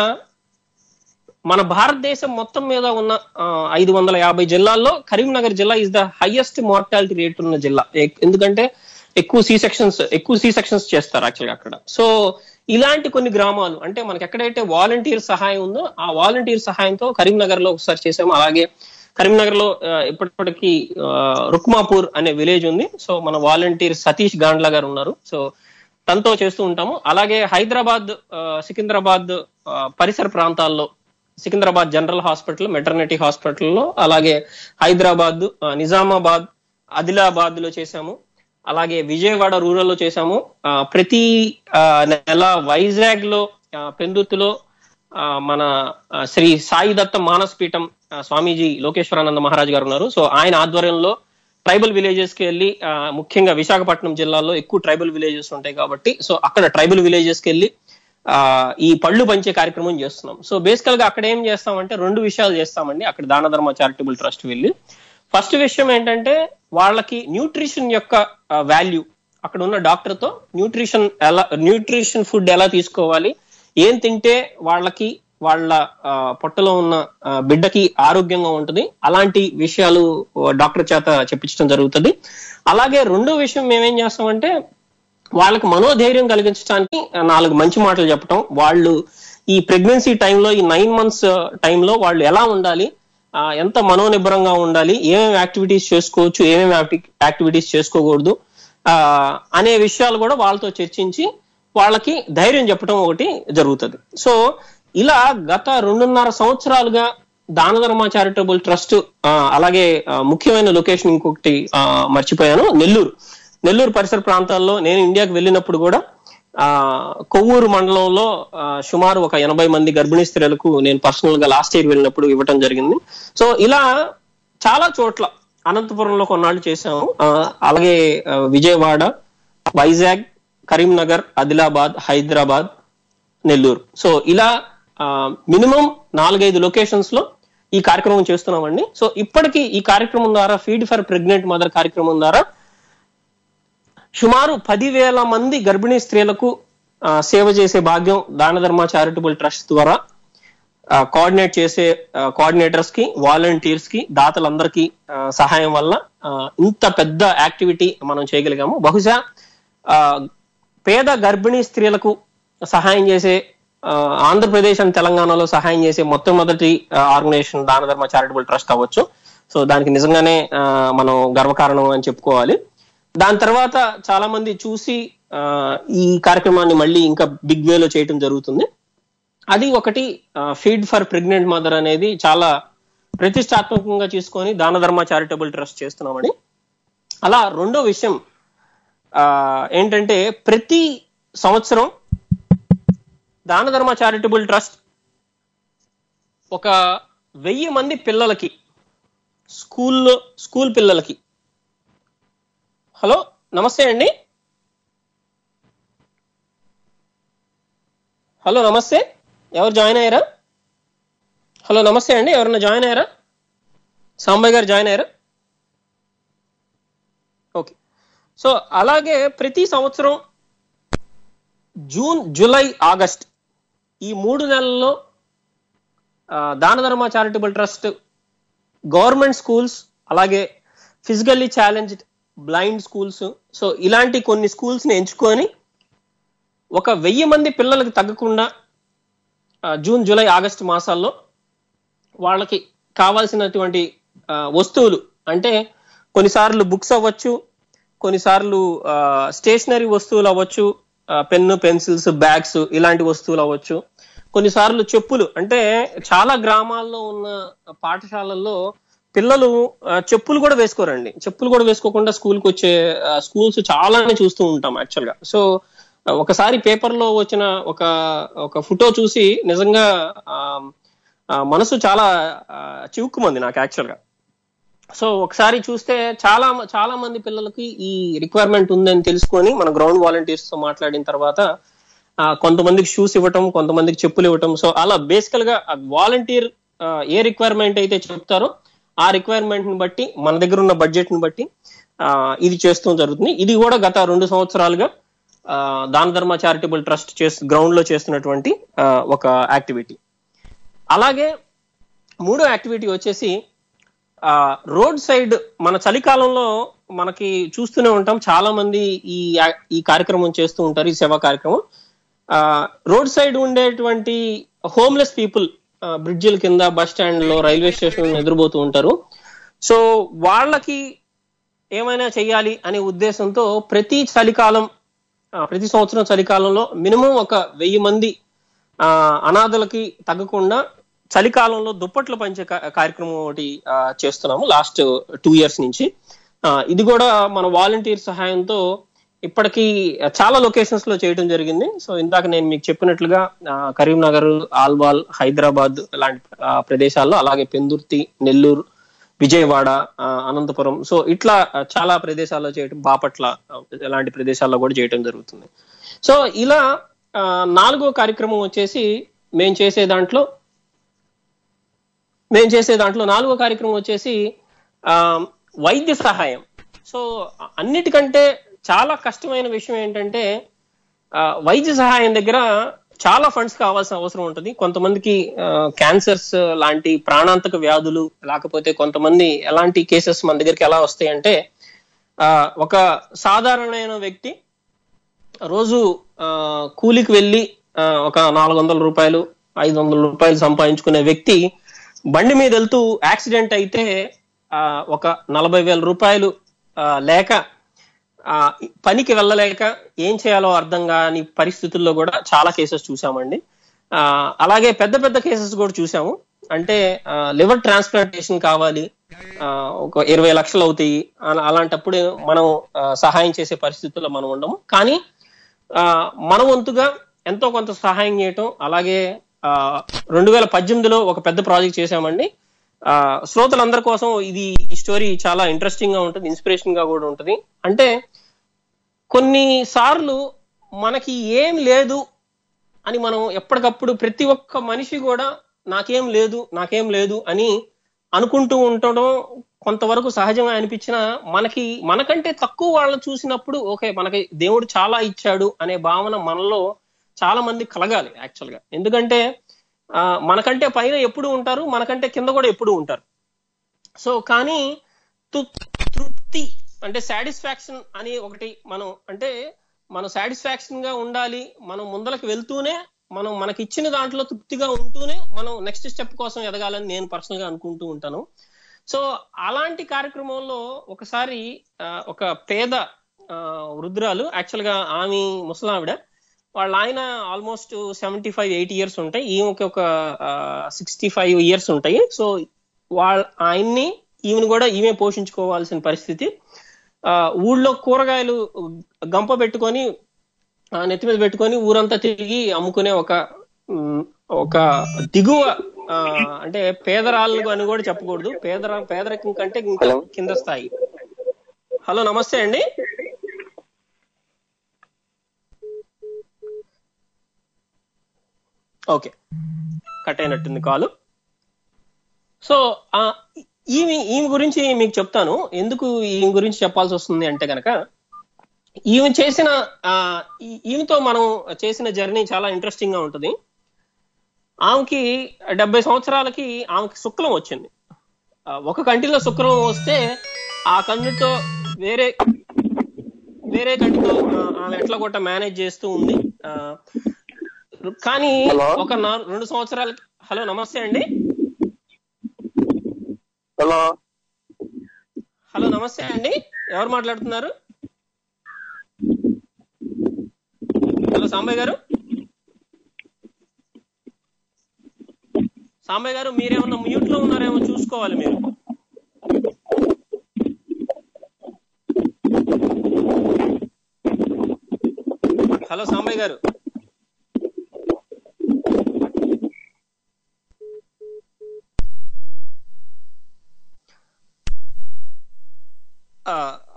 మన భారతదేశం మొత్తం మీద ఉన్న ఐదు వందల యాభై జిల్లాల్లో కరీంనగర్ జిల్లా is the highest mortality rate ఉన్న జిల్లా ఎక్- ఎందుకంటే ఎక్కువ సి సెక్షన్స్ ఎక్కువ సి సెక్షన్స్ చేస్తారు యాక్చువల్గా అక్కడ సో ఇలాంటి కొన్ని గ్రామాలు అంటే మనకి ఎక్కడైతే వాలంటీర్ సహాయం ఉందో ఆ వాలంటీర్ సహాయంతో కరీంనగర్ లో ఒకసారి చేసాము అలాగే కరీంనగర్ లో ఆ, ఇప్పటిప్పటికి ఆ, రుక్మాపూర్ అనే విలేజ్ ఉంది సో మన వాలంటీర్ సతీష్ గాండ్ల గారు ఉన్నారు సో తనతో చేస్తూ ఉంటాము అలాగే హైదరాబాద్ ఆ, సికింద్రాబాద్ ఆ, పరిసర ప్రాంతాల్లో సికింద్రాబాద్ జనరల్ హాస్పిటల్ మెటర్నిటీ హాస్పిటల్లో అలాగే హైదరాబాద్ ఆ, నిజామాబాద్ ఆదిలాబాద్ లో చేశాము అలాగే విజయవాడ రూరల్ లో చేశాము ఆ, ప్రతి ఆ, నెల వైజాగ్ లో ఆ, పెందుతులో ఆ, మన ఆ, శ్రీ సాయి దత్త మానస్ పీఠం ఆ, స్వామీజీ లోకేశ్వరానంద మహారాజ్ గారు ఉన్నారు సో ఆయన ఆధ్వర్యంలో ట్రైబల్ విలేజెస్ కి వెళ్ళి ఆ, ముఖ్యంగా విశాఖపట్నం జిల్లాలో ఎక్కువ ట్రైబల్ విలేజెస్ ఉంటాయి కాబట్టి సో అక్కడ ట్రైబల్ విలేజెస్ కి వెళ్ళి ఆ, ఈ పళ్ళు పంచే కార్యక్రమం చేస్తున్నాం సో బేసికల్ గా అక్కడ ఏం చేస్తామంటే రెండు విషయాలు చేస్తామండి అక్కడ దాన ధర్మ చారిటబుల్ ట్రస్ట్ వెళ్ళి ఫస్ట్ విషయం ఏంటంటే వాళ్ళకి న్యూట్రిషన్ యొక్క వాల్యూ అక్కడ ఉన్న డాక్టర్ తో న్యూట్రిషన్ ఎలా న్యూట్రిషన్ ఫుడ్ ఎలా తీసుకోవాలి ఏం తింటే వాళ్ళకి వాళ్ళ ఆ, పొట్టలో ఉన్న ఆ, బిడ్డకి ఆరోగ్యంగా ఉంటుంది అలాంటి విషయాలు డాక్టర్ చేత చెప్పించడం జరుగుతుంది అలాగే రెండో విషయం మేమేం చేస్తామంటే వాళ్ళకి మనోధైర్యం కలిగించడానికి నాలుగు మంచి మాటలు చెప్పటం వాళ్ళు ఈ ప్రెగ్నెన్సీ టైంలో ఈ నైన్ మంత్స్ టైంలో వాళ్ళు ఎలా ఉండాలి ఆ, ఎంత మనోనిబ్బరంగా ఉండాలి ఏమేమి యాక్టివిటీస్ చేసుకోవచ్చు ఏమేమి యాక్టివిటీస్ చేసుకోకూడదు ఆ, అనే విషయాలు కూడా వాళ్ళతో చర్చించి వాళ్ళకి ధైర్యం చెప్పడం ఒకటి జరుగుతుంది సో ఇలా గత రెండున్నర సంవత్సరాలుగా దాన ధర్మ చారిటబుల్ ట్రస్ట్ అలాగే ఆ, ముఖ్యమైన లొకేషన్ ఇంకొకటి ఆ, మర్చిపోయాను నెల్లూరు నెల్లూరు పరిసర ప్రాంతాల్లో నేను ఇండియాకి వెళ్ళినప్పుడు కూడా ఆ కొవ్వూరు మండలంలో ఆ, సుమారు ఒక ఎనభై మంది గర్భిణీ స్త్రీలకు నేను పర్సనల్ గా లాస్ట్ ఇయర్ వెళ్ళినప్పుడు ఇవ్వటం జరిగింది సో ఇలా చాలా చోట్ల అనంతపురంలో కొన్నాళ్ళు చేశాము ఆ, అలాగే ఆ, విజయవాడ వైజాగ్ కరీంనగర్ ఆదిలాబాద్ హైదరాబాద్ నెల్లూరు సో ఇలా మినిమం నాలుగైదు లొకేషన్స్ లో ఈ కార్యక్రమం చేస్తున్నామండి సో ఇప్పటికీ ఈ కార్యక్రమం ద్వారా ఫీడ్ ఫర్ ప్రెగ్నెంట్ మదర్ కార్యక్రమం ద్వారా సుమారు పదివేల మంది గర్భిణీ స్త్రీలకు ఆ, సేవ చేసే భాగ్యం దాన ధర్మ చారిటబుల్ ట్రస్ట్ ద్వారా కోఆర్డినేట్ చేసే కోఆర్డినేటర్స్ కి వాలంటీర్స్ కి దాతలందరికీ ఆ, సహాయం వల్ల ఆ, ఇంత పెద్ద యాక్టివిటీ మనం చేయగలిగాము బహుశా ఆ, పేద గర్భిణీ స్త్రీలకు సహాయం చేసే ఆ, ఆంధ్రప్రదేశ్ అండ్ తెలంగాణలో సహాయం చేసే మొట్టమొదటి ఆర్గనైజేషన్ దాన ధర్మ చారిటబుల్ ట్రస్ట్ అవ్వచ్చు సో దానికి నిజంగానే ఆ, మనం గర్వకారణం అని చెప్పుకోవాలి దాని తర్వాత చాలా మంది చూసి ఆ, ఈ కార్యక్రమాన్ని మళ్ళీ ఇంకా బిగ్ వేలో చేయటం జరుగుతుంది అది ఒకటి ఫీడ్ ఫర్ ప్రెగ్నెంట్ మదర్ అనేది చాలా ప్రతిష్టాత్మకంగా తీసుకొని దాన ధర్మ చారిటబుల్ ట్రస్ట్ చేస్తున్నామని అలా రెండో విషయం ఆ, ఏంటంటే ప్రతి సంవత్సరం దాన ధర్మ చారిటబుల్ ట్రస్ట్ ఒక వెయ్యి మంది పిల్లలకి స్కూల్లో స్కూల్ పిల్లలకి హలో నమస్తే అండి హలో నమస్తే ఎవరు జాయిన్ అయ్యారా హలో నమస్తే అండి ఎవరన్నా జాయిన్ అయ్యారా సాంబయ్య గారు జాయిన్ అయ్యారా ఓకే సో అలాగే ప్రతి సంవత్సరం జూన్ జూలై ఆగస్ట్ ఈ మూడు నెలల్లో ఆ, Dana Dharma charitable trust government schools అలాగే physically challenged blind schools so ఇలాంటి కొన్ని స్కూల్స్ ని ఎంచుకొని ఒక వెయ్యి మంది పిల్లలకు తగ్గకుండా ఆ, జూన్ జూలై ఆగస్టు మాసాల్లో వాళ్ళకి కావాల్సినటువంటి ఆ, వస్తువులు అంటే కొన్నిసార్లు బుక్స్ అవ్వచ్చు కొన్నిసార్లు స్టేషనరీ వస్తువులు అవ్వచ్చు ఆ, పెన్ను పెన్సిల్స్ బ్యాగ్స్ ఇలాంటి వస్తువులు అవ్వచ్చు కొన్నిసార్లు చెప్పులు అంటే చాలా గ్రామాల్లో ఉన్న పాఠశాలల్లో పిల్లలు ఆ, చెప్పులు కూడా వేసుకోరండి చెప్పులు కూడా వేసుకోకుండా స్కూల్కి వచ్చే స్కూల్స్ చాలానే చూస్తూ ఉంటాం యాక్చువల్ గా సో ఆ, ఒకసారి పేపర్ లో వచ్చిన ఒక ఒక ఫోటో చూసి నిజంగా ఆ, ఆ, మనసు చాలా ఆ, చివుక్కుమంది నాకు యాక్చువల్ గా సో ఒకసారి చూస్తే చాలా చాలా మంది పిల్లలకి ఈ రిక్వైర్మెంట్ ఉందని తెలుసుకొని మన గ్రౌండ్ వాలంటీర్స్ తో మాట్లాడిన తర్వాత ఆ, కొంతమందికి షూస్ ఇవ్వటం కొంతమందికి చెప్పులు ఇవ్వటం సో అలా బేసికల్ గా వాలంటీర్ ఏ రిక్వైర్మెంట్ అయితే చెప్తారో ఆ రిక్వైర్మెంట్ ని బట్టి మన దగ్గర ఉన్న బడ్జెట్ ని బట్టి ఆ, ఇది చేస్తూ జరుగుతుంది ఇది కూడా గత రెండు సంవత్సరాలుగా ఆ, దాన ధర్మ చారిటబుల్ ట్రస్ట్ చేస్తూ గ్రౌండ్ లో చేస్తున్నటువంటి ఆ, ఒక యాక్టివిటీ అలాగే మూడో యాక్టివిటీ వచ్చేసి ఆ రోడ్ సైడ్ మన చలికాలంలో మనకి చూస్తూనే ఉంటాం చాలా మంది ఈ యా- ఈ కార్యక్రమం చేస్తూ ఉంటారు ఈ సేవా కార్యక్రమం ఆ రోడ్ సైడ్ ఉండేటువంటి హోమ్లెస్ పీపుల్ బ్రిడ్జిల కింద బస్ స్టాండ్ లో రైల్వే స్టేషన్ ఎదురుపోతూ ఉంటారు సో వాళ్ళకి ఏమైనా చెయ్యాలి అనే ఉద్దేశంతో ప్రతి చలికాలం ఆ, ప్రతి సంవత్సరం చలికాలంలో మినిమం ఒక వెయ్యి మంది ఆ, అనాథలకి తగ్గకుండా చలికాలంలో దుప్పట్లు పంచే కా- కార్యక్రమం ఒకటి ఆ, చేస్తున్నాము లాస్ట్ టూ ఇయర్స్ నుంచి ఆ, ఇది కూడా మన వాలంటీర్ సహాయంతో ఇప్పటికీ చాలా లొకేషన్స్ లో చేయడం జరిగింది సో ఇందాక నేను మీకు చెప్పినట్లుగా ఆ, కరీంనగర్ ఆల్వాల్ హైదరాబాద్ లాంటి ఆ, ప్రదేశాల్లో అలాగే పెందుర్తి నెల్లూరు విజయవాడ ఆ, అనంతపురం సో ఇట్లా ఆ, చాలా ప్రదేశాల్లో చేయటం బాపట్ల ఆ, ఇలాంటి ప్రదేశాల్లో కూడా చేయటం జరుగుతుంది సో ఇలా ఆ, నాలుగో కార్యక్రమం వచ్చేసి మేము చేసే దాంట్లో మేము చేసే దాంట్లో నాలుగో కార్యక్రమం వచ్చేసి ఆ, వైద్య సహాయం సో అన్నిటికంటే చాలా కష్టమైన విషయం ఏంటంటే ఆ, వైద్య సహాయం దగ్గర చాలా ఫండ్స్ కావాల్సిన అవసరం ఉంటుంది కొంతమందికి క్యాన్సర్స్ లాంటి ప్రాణాంతక వ్యాధులు లేకపోతే కొంతమంది ఎలాంటి కేసెస్ మన దగ్గరికి ఎలా వస్తాయి అంటే ఆ, ఒక సాధారణమైన వ్యక్తి రోజు ఆ, కూలికి వెళ్ళి ఆ, ఒక నాలుగు వందల రూపాయలు ఐదు వందల రూపాయలు సంపాదించుకునే వ్యక్తి బండి మీద వెళ్తూ యాక్సిడెంట్ అయితే ఆ, ఒక నలభై వేల రూపాయలు ఆ, లేక ఆ, పనికి వెళ్ళలేక ఏం చేయాలో అర్థం కాని పరిస్థితుల్లో కూడా చాలా కేసెస్ చూసామండి ఆ, అలాగే పెద్ద పెద్ద కేసెస్ కూడా చూసాము అంటే లివర్ ట్రాన్స్ప్లాంటేషన్ కావాలి ఆ, ఒక ఇరవై లక్షలు అవుతాయి అలా- అలాంటప్పుడు మనం ఆ, సహాయం చేసే పరిస్థితుల్లో మనం ఉండము కానీ ఆ, మన వంతుగా ఎంతో కొంత సహాయం చేయటం అలాగే రెండు వేల పద్దెనిమిదిలో ఒక పెద్ద ప్రాజెక్ట్ చేశామండి ఆ, శ్రోతలందరి కోసం ఇది ఈ స్టోరీ చాలా ఇంట్రెస్టింగ్ గా ఉంటుంది ఇన్స్పిరేషన్ గా కూడా ఉంటుంది అంటే కొన్ని సార్లు మనకి ఏం లేదు అని మనం ఎప్పటికప్పుడు ప్రతి ఒక్క మనిషి కూడా నాకేం లేదు నాకేం లేదు అని అనుకుంటూ ఉండడం కొంతవరకు సహజంగా అనిపించిన మనకి మనకంటే తక్కువ వాళ్ళని చూసినప్పుడు ఓకే మనకి దేవుడు చాలా ఇచ్చాడు అనే భావన మనలో చాలా మంది కలగాలి యాక్చువల్ గా ఎందుకంటే ఆ, మనకంటే పైన ఎప్పుడు ఉంటారు మనకంటే కింద కూడా ఎప్పుడు ఉంటారు సో కానీ తృ- తృప్తి అంటే సాటిస్ఫాక్షన్ అని ఒకటి మనం అంటే మనం సాటిస్ఫాక్షన్ గా ఉండాలి మనం ముందలకు వెళ్తూనే మనం మనకి ఇచ్చిన దాంట్లో తృప్తిగా ఉంటూనే మనం నెక్స్ట్ స్టెప్ కోసం ఎదగాలని నేను పర్సనల్ గా అనుకుంటూ ఉంటాను సో అలాంటి కార్యక్రమంలో ఒకసారి ఆ, ఒక పేద ఆ, వృద్ధురాలు యాక్చువల్ గా ఆమె ముసలావిడ వాళ్ళ ఆయన almost seventy five eighty years ఉంటాయి ఈమెకి ఒక సిక్స్టీ ఫైవ్ ఇయర్స్ ఉంటాయి సో వాళ్ళ ఆయన్ని ఈమెను కూడా ఈమె పోషించుకోవాల్సిన పరిస్థితి ఆ, ఊళ్ళో కూరగాయలు గంప పెట్టుకొని ఆ, నెత్తి మీద పెట్టుకొని ఊరంతా తిరిగి అమ్ముకునే ఒక ఉమ్, ఒక దిగువ ఆ, అంటే పేదరాళ్ళు అని కూడా చెప్పకూడదు పేదర పేదరికం కంటే ఇంకా కింద స్థాయి హలో నమస్తే అండి ఓకే కట్ అయినట్టుంది కాలు సో ఆ, ఈమె ఈమె గురించి మీకు చెప్తాను ఎందుకు ఈమె గురించి చెప్పాల్సి వస్తుంది అంటే గనక ఈమె చేసిన ఆ, ఈ- ఈమెతో మనం చేసిన జర్నీ చాలా ఇంట్రెస్టింగ్ గా ఉంటుంది ఆమెకి డెబ్బై సంవత్సరాలకి ఆమెకి శుక్లం వచ్చింది ఆ, ఒక కంటిలో శుక్రం వస్తే ఆ కన్నుతో వేరే వేరే కంటితో ఆ, ఆమె ఎట్లా కొట్ట మేనేజ్ చేస్తూ ఉంది ఆ, కానీ ఒక నా- రెండు సంవత్సరాలకి హలో నమస్తే అండి హలో హలో నమస్తే అండి ఎవరు మాట్లాడుతున్నారు హలో సాంబయ్య గారు సాంబయ్య గారు మీరేమన్నా మ్యూట్ లో ఉన్నారేమో చూసుకోవాలి మీరు హలో సాంబయ్య గారు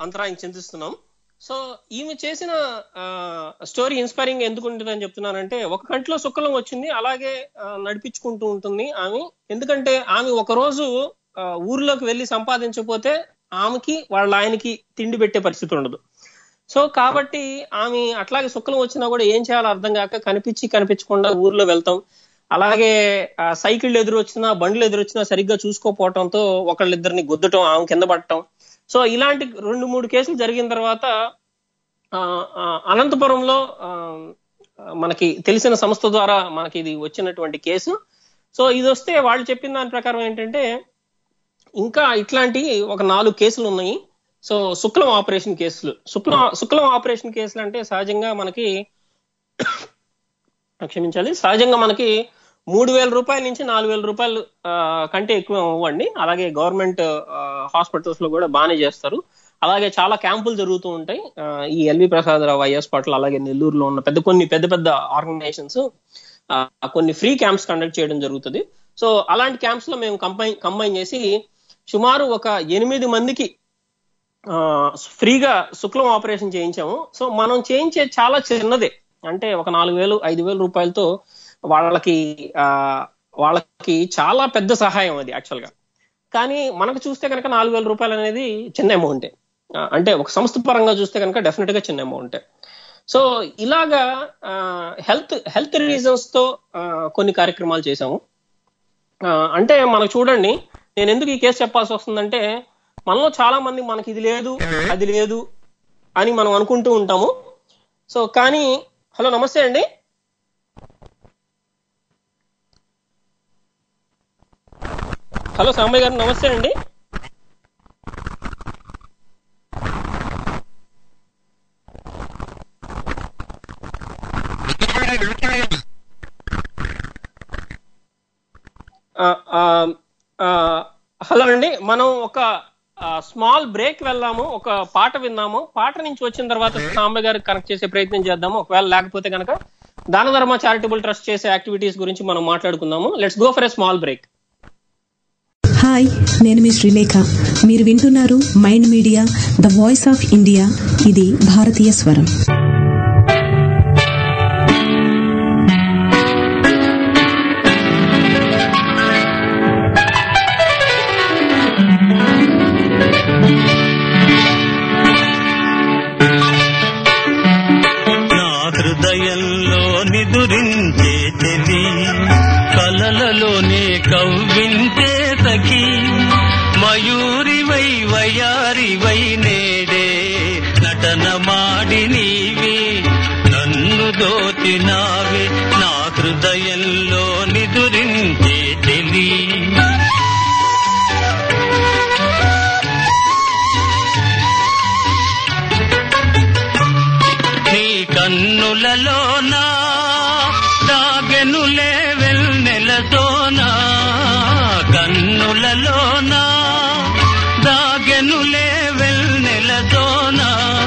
అంతరాయం చెందిస్తున్నాం సో ఈమె చేసిన స్టోరీ ఇన్స్పైరింగ్ ఎందుకు ఉంటుందని చెప్తున్నానంటే ఒక కంట్లో సుక్కలం వచ్చింది అలాగే ఆ, నడిపించుకుంటూ ఉంటుంది ఆమె ఎందుకంటే ఆమె ఒక రోజు ఆ, ఊర్లోకి వెళ్ళి సంపాదించకపోతే ఆమెకి వాళ్ళ ఆయనకి తిండి పెట్టే పరిస్థితి ఉండదు సో కాబట్టి ఆమె అట్లాగే సుక్కలం వచ్చినా కూడా ఏం చేయాలో అర్థం కాక కనిపించి కనిపించకుండా ఊర్లో వెళ్తాం అలాగే ఆ, సైకిళ్ళు ఎదురు వచ్చినా బండ్లు ఎదురు వచ్చినా సరిగ్గా చూసుకోపోవటంతో ఒకళ్ళిద్దరిని గుద్దటం ఆమె కింద పడటం సో ఇలాంటి రెండు మూడు కేసులు జరిగిన తర్వాత ఆ, ఆ, అనంతపురంలో ఆ, మనకి తెలిసిన సంస్థ ద్వారా మనకి ఇది వచ్చినటువంటి కేసు సో ఇది వస్తే వాళ్ళు చెప్పిన దాని ప్రకారం ఏంటంటే ఇంకా ఇట్లాంటి ఒక నాలుగు కేసులు ఉన్నాయి సో శుక్లం ఆపరేషన్ కేసులు శుక్లం శుక్లం ఆపరేషన్ కేసులు అంటే సహజంగా మనకి క్షమించాలి సహజంగా మనకి మూడు వేల రూపాయల నుంచి నాలుగు వేల రూపాయలు ఆ, కంటే ఎక్కువ ఇవ్వండి అలాగే గవర్నమెంట్ హాస్పిటల్స్ లో కూడా బాగానే చేస్తారు అలాగే చాలా క్యాంపులు జరుగుతూ ఉంటాయి ఆ, ఈ ఎల్వి ప్రసాదరావు ఐ హాస్పిటల్ అలాగే నెల్లూరులో ఉన్న పెద్ద కొన్ని పెద్ద పెద్ద ఆర్గనైజేషన్స్ కొన్ని ఫ్రీ క్యాంప్స్ కండక్ట్ చేయడం జరుగుతుంది సో అలాంటి క్యాంప్స్ లో మేము కంబైన్ కంబైన్ చేసి సుమారు ఒక ఎనిమిది మందికి ఆ, ఫ్రీగా శుక్లం ఆపరేషన్ చేయించాము సో మనం చేయించే చాలా చిన్నదే అంటే ఒక నాలుగు వేలు ఐదు వేల రూపాయలతో వాళ్ళకి ఆ వాళ్ళకి చాలా పెద్ద సహాయం అది యాక్చువల్ గా కానీ మనకు చూస్తే కనుక నాలుగు వేల రూపాయలు అనేది చిన్న అమౌంటే ఆ, అంటే ఒక సంస్థ పరంగా చూస్తే కనుక డెఫినెట్ గా చిన్న అమౌంటే సో ఇలాగా హెల్త్ హెల్త్ రీజన్స్ తో ఆ, కొన్ని కార్యక్రమాలు చేశాము ఆ, అంటే మనకు చూడండి నేను ఎందుకు ఈ కేసు చెప్పాల్సి వస్తుందంటే మనలో చాలా మంది మనకి ఇది లేదు అది లేదు అని మనం అనుకుంటూ ఉంటాము సో కానీ హలో నమస్తే అండి హలో సాంబయ్య గారు నమస్తే అండి ఆ, ఆ, ఆ, హలో అండి మనం ఒక స్మాల్ బ్రేక్ వెళ్దాము ఒక పాట విందాము పాట నుంచి వచ్చిన తర్వాత సాంబయ్య గారికి కనెక్ట్ చేసే ప్రయత్నం చేద్దాము ఒకవేళ లేకపోతే కనుక దాన ధర్మ చారిటబుల్ ట్రస్ట్ చేసే యాక్టివిటీస్ గురించి మనం మాట్లాడుకుందాము let's go for a small break hi నేను మీ శ్రీలేఖ మీరు వింటున్నారు mind media the voice of India ఇది భారతీయ స్వరం నా హృదయంలో నిదురించే తెలి కలలలోనే కవ్వించే సఖి మయూరివై వయారివై నేడే నటన మాడి నీవి నన్ను దోచినావి నా హృదయంలో నిదురించే తెలి నీ కన్నులలోనా దాగెనులే వెన్నెలతోనా కన్నులలోనా దాగెనులే వెన్నెలతోనా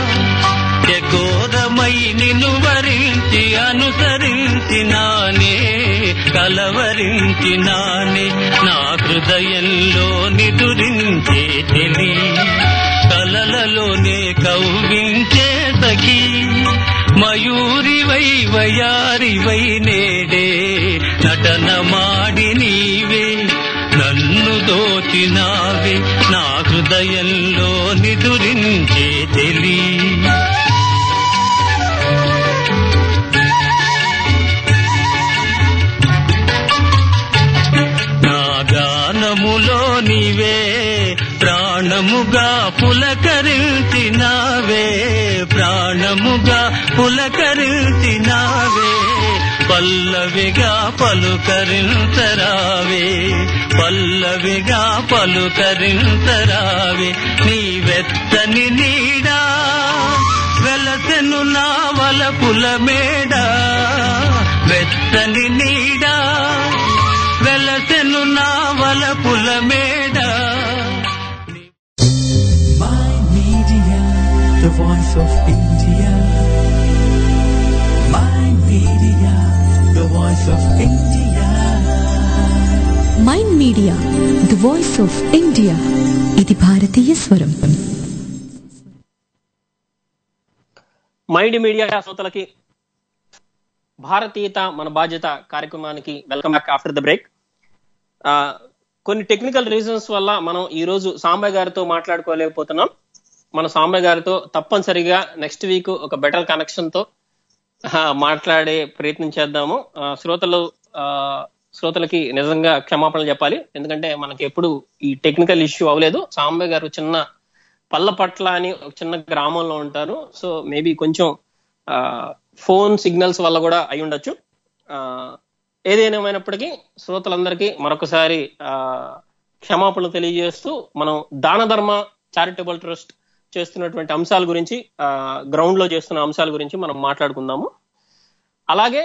ఎగోరమై నిన్ను వరించి అనుసరించినానే కలవరించినానే నా హృదయంలో నిదురించే తెలి కలలలోనే కవ్వించే సఖీ మయూరివై వయారివై నేడే నటన మాడి నీవే నన్ను దోచినావే నా హృదయంలో నిదురించే తెలి నా గానములో నీవే ప్రాణముగా పులకరించినావే ప్రాణముగా పులకరించినావే పల్లవిగా పలుకరించరావే పల్లవిగా పలుకరించరావే నీ వెచ్చని నీడా వెలసెను నా వలపుల మేడ వెచ్చని నీడా వెలసెను నా వలపుల మేడ Mind Media, the voice of India. Mind Media, the voice of India. Mind media the voice of India ఇది భారతీయ స్వరం మైండ్ మీడియా శ్రోతలకి భారతీయత మన బాధ్యత కార్యక్రమానికి welcome back after the break కొన్ని టెక్నికల్ రీజన్స్ వల్ల మనం ఈ రోజు సాంబయ్య గారితో మాట్లాడుకోలేకపోతున్నాం మన సాంబయ్య గారితో తప్పనిసరిగా నెక్స్ట్ వీక్ ఒక బెటర్ కనెక్షన్ తో ఆ, మాట్లాడే ప్రయత్నం చేద్దాము ఆ, శ్రోతలు ఆ, శ్రోతలకి నిజంగా క్షమాపణలు చెప్పాలి ఎందుకంటే మనకి ఎప్పుడు ఈ టెక్నికల్ ఇష్యూ అవ్వలేదు సాంబయ్య గారు చిన్న పల్లపట్ల అని ఒక చిన్న గ్రామంలో ఉంటారు సో మేబీ కొంచెం ఫోన్ సిగ్నల్స్ వల్ల కూడా అయి ఉండొచ్చు ఆ, ఏదేనేమైనప్పటికీ శ్రోతలందరికీ మరొకసారి ఆ, క్షమాపణలు తెలియజేస్తూ మనం దాన ధర్మ చారిటబుల్ ట్రస్ట్ చేస్తున్నటువంటి అంశాల గురించి గ్రౌండ్ లో చేస్తున్న అంశాల గురించి మనం మాట్లాడుకుందాము అలాగే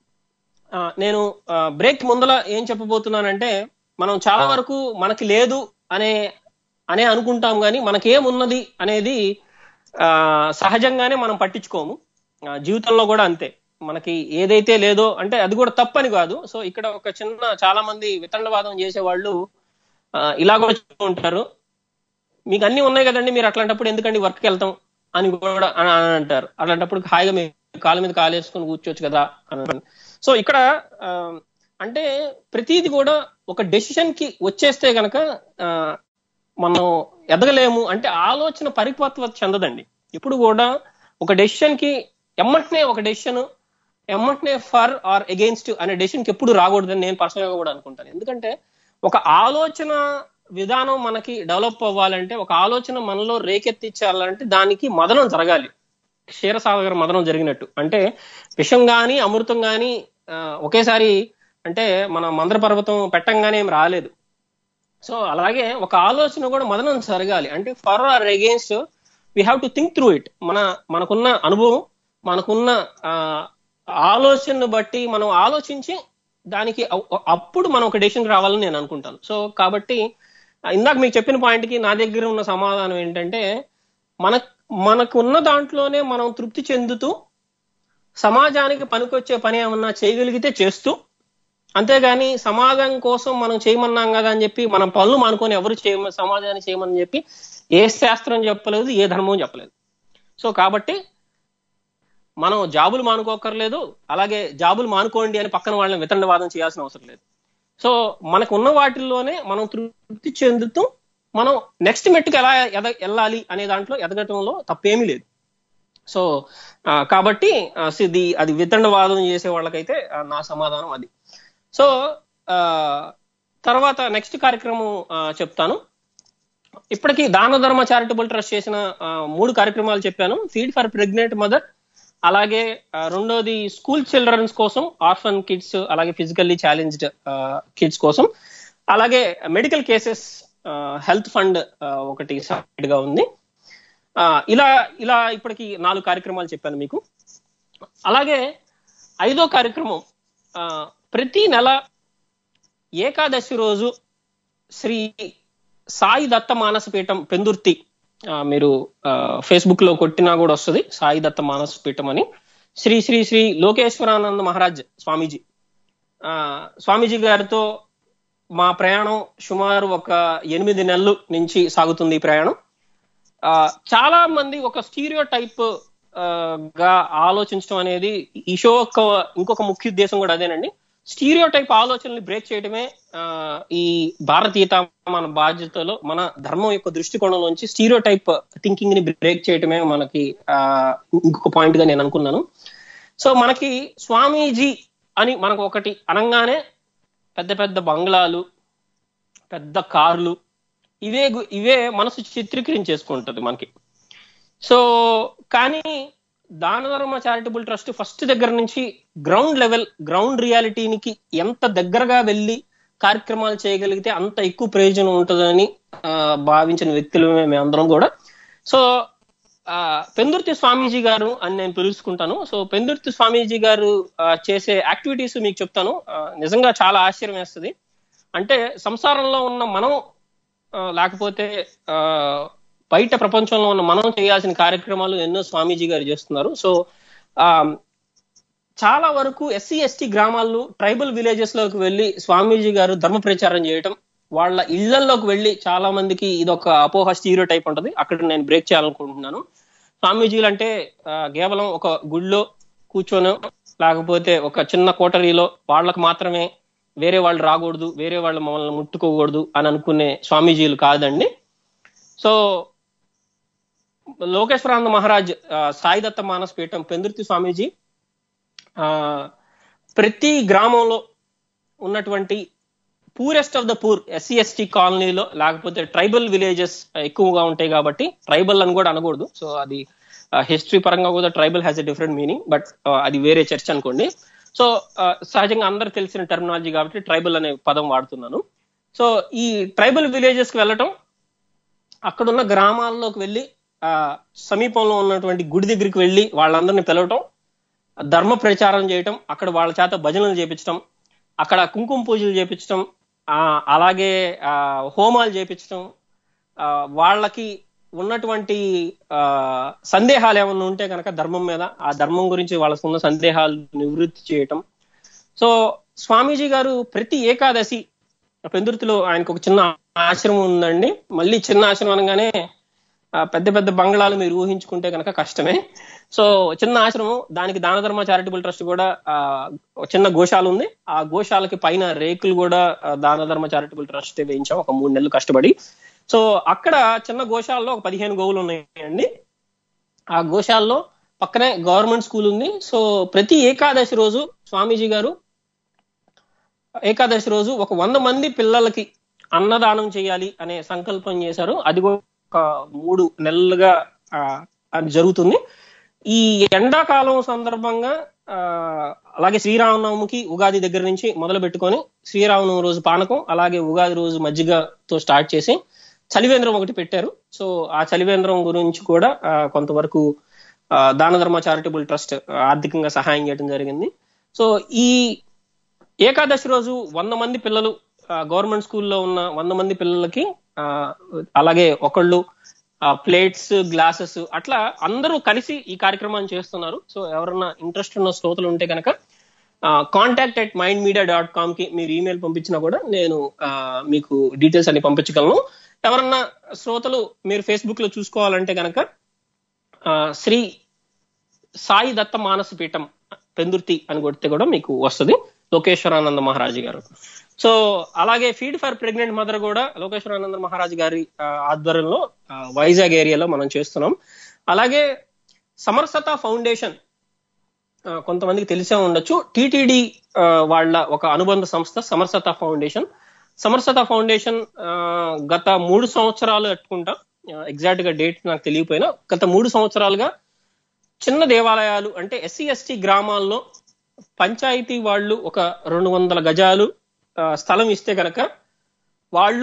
ఆ, నేను బ్రేక్ ముందల ఏం చెప్పబోతున్నానంటే మనం చాలా వరకు మనకి లేదు అనే అనే అనుకుంటాం కానీ మనకేమున్నది అనేది ఆ, సహజంగానే మనం పట్టించుకోము ఆ, జీవితంలో కూడా అంతే మనకి ఏదైతే లేదో అంటే అది కూడా తప్పని కాదు సో ఇక్కడ ఒక చిన్న చాలా మంది వితండవాదం చేసే వాళ్ళు ఆ, ఇలా కూడా చెప్తూ ఉంటారు మీకు అన్ని ఉన్నాయి కదండి మీరు అట్లాంటప్పుడు ఎందుకండి వర్క్కి వెళ్తాం అని కూడా అని అని అంటారు అట్లాంటప్పుడు హాయిగా మీరు కాళ్ళ మీద కాలు వేసుకొని కూర్చోవచ్చు కదా అని అంటారు. సో ఇక్కడ ఆ, అంటే ప్రతిది కూడా ఒక డెసిషన్ కి వచ్చేస్తే గనక ఆ, మనం ఎదగలేము అంటే ఆలోచన పరిపక్వత చెందదండి ఇప్పుడు కూడా ఒక డెసిషన్ కి ఎమ్మటనే ఒక డెసిషన్ ఎమ్మటనే ఫర్ ఆర్ అగెయిన్స్ట్ అనే డెసిషన్ కి ఎప్పుడు రాకూడదని నేను పర్సనల్ గా కూడా అనుకుంటాను ఎందుకంటే ఒక ఆలోచన విధానం మనకి డెవలప్ అవ్వాలంటే ఒక ఆలోచన మనలో రేకెత్తించాలంటే దానికి మదనం జరగాలి క్షీరసాగర మదనం జరిగినట్టు అంటే విషం గాని అమృతం గాని ఆ, ఒకేసారి అంటే మన మందర పర్వతం పెట్టంగానే ఏం రాలేదు సో అలాగే ఒక ఆలోచన కూడా మదనం జరగాలి అంటే for or against we have to think through it మన మనకున్న అనుభవం మనకున్న ఆ, ఆలోచనను బట్టి మనం ఆలోచించి దానికి అ- అప్పుడు మనం ఒక డెసిషన్ రావాలని నేను అనుకుంటాను సో కాబట్టి ఆ, ఇందాక మీకు చెప్పిన పాయింట్ కి నా దగ్గర ఉన్న సమాధానం ఏంటంటే మన మనకున్న దాంట్లోనే మనం తృప్తి చెందుతూ సమాజానికి పనికొచ్చే పని ఏమన్నా చేయగలిగితే చేస్తూ అంతేగాని సమాజం కోసం మనం చేయమన్నాం కదా అని చెప్పి మనం పనులు మానుకొని ఎవరు చేయమ సమాజాన్ని చేయమని చెప్పి ఏ శాస్త్రం చెప్పలేదు ఏ ధర్మం చెప్పలేదు సో కాబట్టి మనం జాబులు మానుకోకర్లేదు అలాగే జాబులు మానుకోండి అని పక్కన వాళ్ళని వితండవాదం చేయాల్సిన అవసరం లేదు సో మనకు ఉన్న వాటిల్లోనే మనం తృప్తి చెందుతూ మనం నెక్స్ట్ మెట్టుకు ఎలా ఎద వెళ్ళాలి అనే దాంట్లో ఎదగటంలో తప్పేమీ లేదు సో ఆ, కాబట్టి ఆ, సిద్ధి అది వితండవాదం చేసే వాళ్ళకైతే ఆ, నా సమాధానం అది సో ఆ, తర్వాత నెక్స్ట్ కార్యక్రమం ఆ, చెప్తాను ఇప్పటికీ దాన ధర్మ చారిటబుల్ ట్రస్ట్ చేసిన ఆ, మూడు కార్యక్రమాలు చెప్పాను ఫీడ్ ఫర్ ప్రెగ్నెంట్ మదర్ అలాగే ఆ, రెండోది స్కూల్ చిల్డ్రన్స్ కోసం ఆర్ఫన్ కిడ్స్ అలాగే ఫిజికల్లీ ఛాలెంజ్డ్ కిడ్స్ కోసం అలాగే మెడికల్ కేసెస్ హెల్త్ ఫండ్ ఒకటి సైడ్ గా ఉంది ఆ, ఇలా ఇలా ఇప్పటికి నాలుగు కార్యక్రమాలు చెప్పాను మీకు అలాగే ఐదో కార్యక్రమం ఆ, ప్రతి నెల ఏకాదశి రోజు శ్రీ సాయి దత్త మానసపీఠం పెందుర్తి ఆ, మీరు ఫేస్బుక్ లో కొట్టినా కూడా వస్తుంది సాయి దత్త మానసపీఠం అని శ్రీ శ్రీ శ్రీ లోకేశ్వరానంద మహారాజ్ స్వామీజీ ఆ, స్వామీజీ గారితో మా ప్రయాణం సుమారు ఒక ఎనిమిది నెలలు నుంచి సాగుతుంది ఈ ప్రయాణం ఆ, చాలా మంది ఒక స్టీరియో టైప్ గా ఆలోచించడం అనేది ఈ షో యొక్క ఇంకొక ముఖ్య ఉద్దేశం కూడా అదేనండి స్టీరియో టైప్ ఆలోచనల్ని బ్రేక్ చేయడమే ఆ, ఈ భారతీయత మన బాధ్యతలో మన ధర్మం యొక్క దృష్టికోణంలోంచి స్టీరియో టైప్ థింకింగ్ ని బ్రేక్ చేయడమే మనకి ఆ, ఇంకొక పాయింట్ గా నేను అనుకున్నాను సో మనకి స్వామీజీ అని మనకు ఒకటి అనగానే పెద్ద పెద్ద బంగ్లాలు పెద్ద కార్లు ఇవే గు- ఇవే మనసు చిత్రీకరించేసుకుంటది మనకి సో కానీ దానధర్మ చారిటబుల్ ట్రస్ట్ ఫస్ట్ దగ్గర నుంచి గ్రౌండ్ లెవెల్ గ్రౌండ్ రియాలిటీనికి ఎంత దగ్గరగా వెళ్ళి కార్యక్రమాలు చేయగలిగితే అంత ఎక్కువ ప్రయోజనం ఉంటుందని ఆ, భావించిన వ్యక్తులమే మేమందరం కూడా సో ఆ, పెందుర్తి స్వామీజీ గారు అని నేను పిలుచుకుంటాను సో పెందుర్తి స్వామీజీ గారు ఆ, చేసే యాక్టివిటీస్ మీకు చెప్తాను ఆ, నిజంగా చాలా ఆశ్చర్యం వేస్తుంది అంటే సంసారంలో ఉన్న మనం ఆ, లేకపోతే ఆ, బయట ప్రపంచంలో ఉన్న మనం చేయాల్సిన కార్యక్రమాలు ఎన్నో స్వామీజీ గారు చేస్తున్నారు సో ఆ చాలా వరకు ఎస్సీ ఎస్టీ గ్రామాల్లో ట్రైబల్ విలేజెస్ లోకి వెళ్ళి స్వామీజీ గారు ధర్మ ప్రచారం చేయటం వాళ్ళ ఇళ్లలోకి వెళ్ళి చాలా మందికి ఇది ఒక అపోహ స్టీరియో టైప్ ఉంటది అక్కడ నేను బ్రేక్ చేయాలనుకుంటున్నాను స్వామీజీలు అంటే ఆ, కేవలం ఒక గుడిలో కూర్చొని లేకపోతే ఒక చిన్న కోటరీలో వాళ్ళకు మాత్రమే వేరే వాళ్ళు రాకూడదు వేరే వాళ్ళు మమ్మల్ని ముట్టుకోకూడదు అని అనుకునే స్వామీజీలు కాదండి సో లోకేశ్వరానంద మహారాజ్ ఆ, సాయిదత్త మానస్ పీఠం పెందుర్తి స్వామీజీ ఆ ప్రతి గ్రామంలో ఉన్నటువంటి poorest of the poor SC ST కాలనీలో లేకపోతే ట్రైబల్ విలేజెస్ ఎక్కువగా ఉంటాయి కాబట్టి ట్రైబల్ అని కూడా అనకూడదు సో అది హిస్టరీ పరంగా కూడా tribal has a different meaning but అది వేరే చర్చ అనుకోండి సో సహజంగా అందరు తెలిసిన టెర్మినాలజీ కాబట్టి ట్రైబల్ అనే పదం వాడుతున్నాను సో ఈ ట్రైబల్ విలేజెస్ కి వెళ్ళటం అక్కడున్న గ్రామాల్లోకి వెళ్ళి ఆ సమీపంలో ఉన్నటువంటి గుడి దగ్గరికి వెళ్ళి వాళ్ళందరినీ పిలవటం ధర్మ ప్రచారం చేయటం అక్కడ వాళ్ళ చేత భజనలు చేపించటం అక్కడ కుంకుమ పూజలు చేపించటం ఆ అలాగే ఆ హోమాలు చేపించటం ఆ వాళ్ళకి ఉన్నటువంటి ఆ సందేహాలు ఏమైనా ఉంటే కనుక ధర్మం మీద ఆ ధర్మం గురించి వాళ్ళకు ఉన్న సందేహాలు నివృత్తి చేయటం సో స్వామీజీ గారు ప్రతి ఏకాదశి పెందుర్తిలో ఆయనకు ఒక చిన్న ఆశ్రమం ఉందండి మళ్ళీ చిన్న ఆశ్రమం అనగానే ఆ, పెద్ద పెద్ద బంగ్లాలు మీరు ఊహించుకుంటే కనుక కష్టమే సో చిన్న ఆశ్రమం దానికి దాన ధర్మ చారిటబుల్ ట్రస్ట్ కూడా ఆ, ఒక చిన్న గోశాల ఉంది ఆ గోశాలకి పైన రేకులు కూడా ఆ, దాన ధర్మ చారిటబుల్ ట్రస్ట్ వేయించాం ఒక మూడు నెలలు కష్టపడి సో అక్కడ చిన్న గోశాలలో ఒక పదిహేను గోవులు ఉన్నాయండి ఆ గోశాలలో పక్కనే గవర్నమెంట్ స్కూల్ ఉంది సో ప్రతి ఏకాదశి రోజు స్వామీజీ గారు ఏకాదశి రోజు ఒక వంద మంది పిల్లలకి అన్నదానం చేయాలి అనే సంకల్పం చేశారు అది కూడా ఒక మూడు నెలలుగా ఆ, అది జరుగుతుంది ఈ ఎండాకాలం సందర్భంగా ఆ, అలాగే శ్రీరామనవమికి ఉగాది దగ్గర నుంచి మొదలు పెట్టుకొని శ్రీరామనవమి రోజు పానకం అలాగే ఉగాది రోజు మజ్జిగతో స్టార్ట్ చేసి చలివేంద్రం ఒకటి పెట్టారు సో ఆ చలివేంద్రం గురించి కూడా ఆ, కొంతవరకు ఆ, దాన ధర్మ చారిటబుల్ ట్రస్ట్ ఆర్థికంగా సహాయం చేయడం జరిగింది సో ఈ ఏకాదశి రోజు వంద మంది పిల్లలు గవర్నమెంట్ స్కూల్లో ఉన్న వంద మంది పిల్లలకి ఆ, అలాగే ఒకళ్ళు ప్లేట్స్ గ్లాసెస్ అట్లా అందరూ కలిసి ఈ కార్యక్రమాన్ని చేస్తున్నారు సో ఎవరన్నా ఇంట్రెస్ట్ ఉన్న శ్రోతలు ఉంటే కనుక contact at mind media dot com కి మీరు ఈమెయిల్ పంపించినా కూడా నేను ఆ, మీకు డీటెయిల్స్ అన్ని పంపించగలను ఎవరన్నా శ్రోతలు మీరు ఫేస్బుక్ లో చూసుకోవాలంటే కనుక ఆ, శ్రీ సాయి దత్త మానస పీఠం పెందుర్తి అని కొడితే కూడా మీకు వస్తుంది లోకేశ్వరానంద మహారాజు గారు సో అలాగే ఫీడ్ ఫర్ ప్రెగ్నెంట్ మదర్ కూడా లోకేశ్వరానంద మహారాజు గారి ఆ, ఆధ్వర్యంలో ఆ, వైజాగ్ ఏరియాలో మనం చేస్తున్నాం అలాగే సమరసత ఫౌండేషన్ ఆ, కొంతమందికి తెలిసే ఉండొచ్చు టిటిడి వాళ్ళ ఒక అనుబంధ సంస్థ సమరసత ఫౌండేషన్ సమరసత ఫౌండేషన్ ఆ, గత మూడు సంవత్సరాలు పెట్టుకుంటా ఎగ్జాక్ట్ గా డేట్ నాకు తెలియపోయినా గత మూడు సంవత్సరాలుగా చిన్న దేవాలయాలు అంటే ఎస్సీ ఎస్టీ గ్రామాల్లో పంచాయతీ వాళ్ళు ఒక రెండు వందల గజాలు ఆ, స్థలం ఇస్తే గనక వాళ్ళు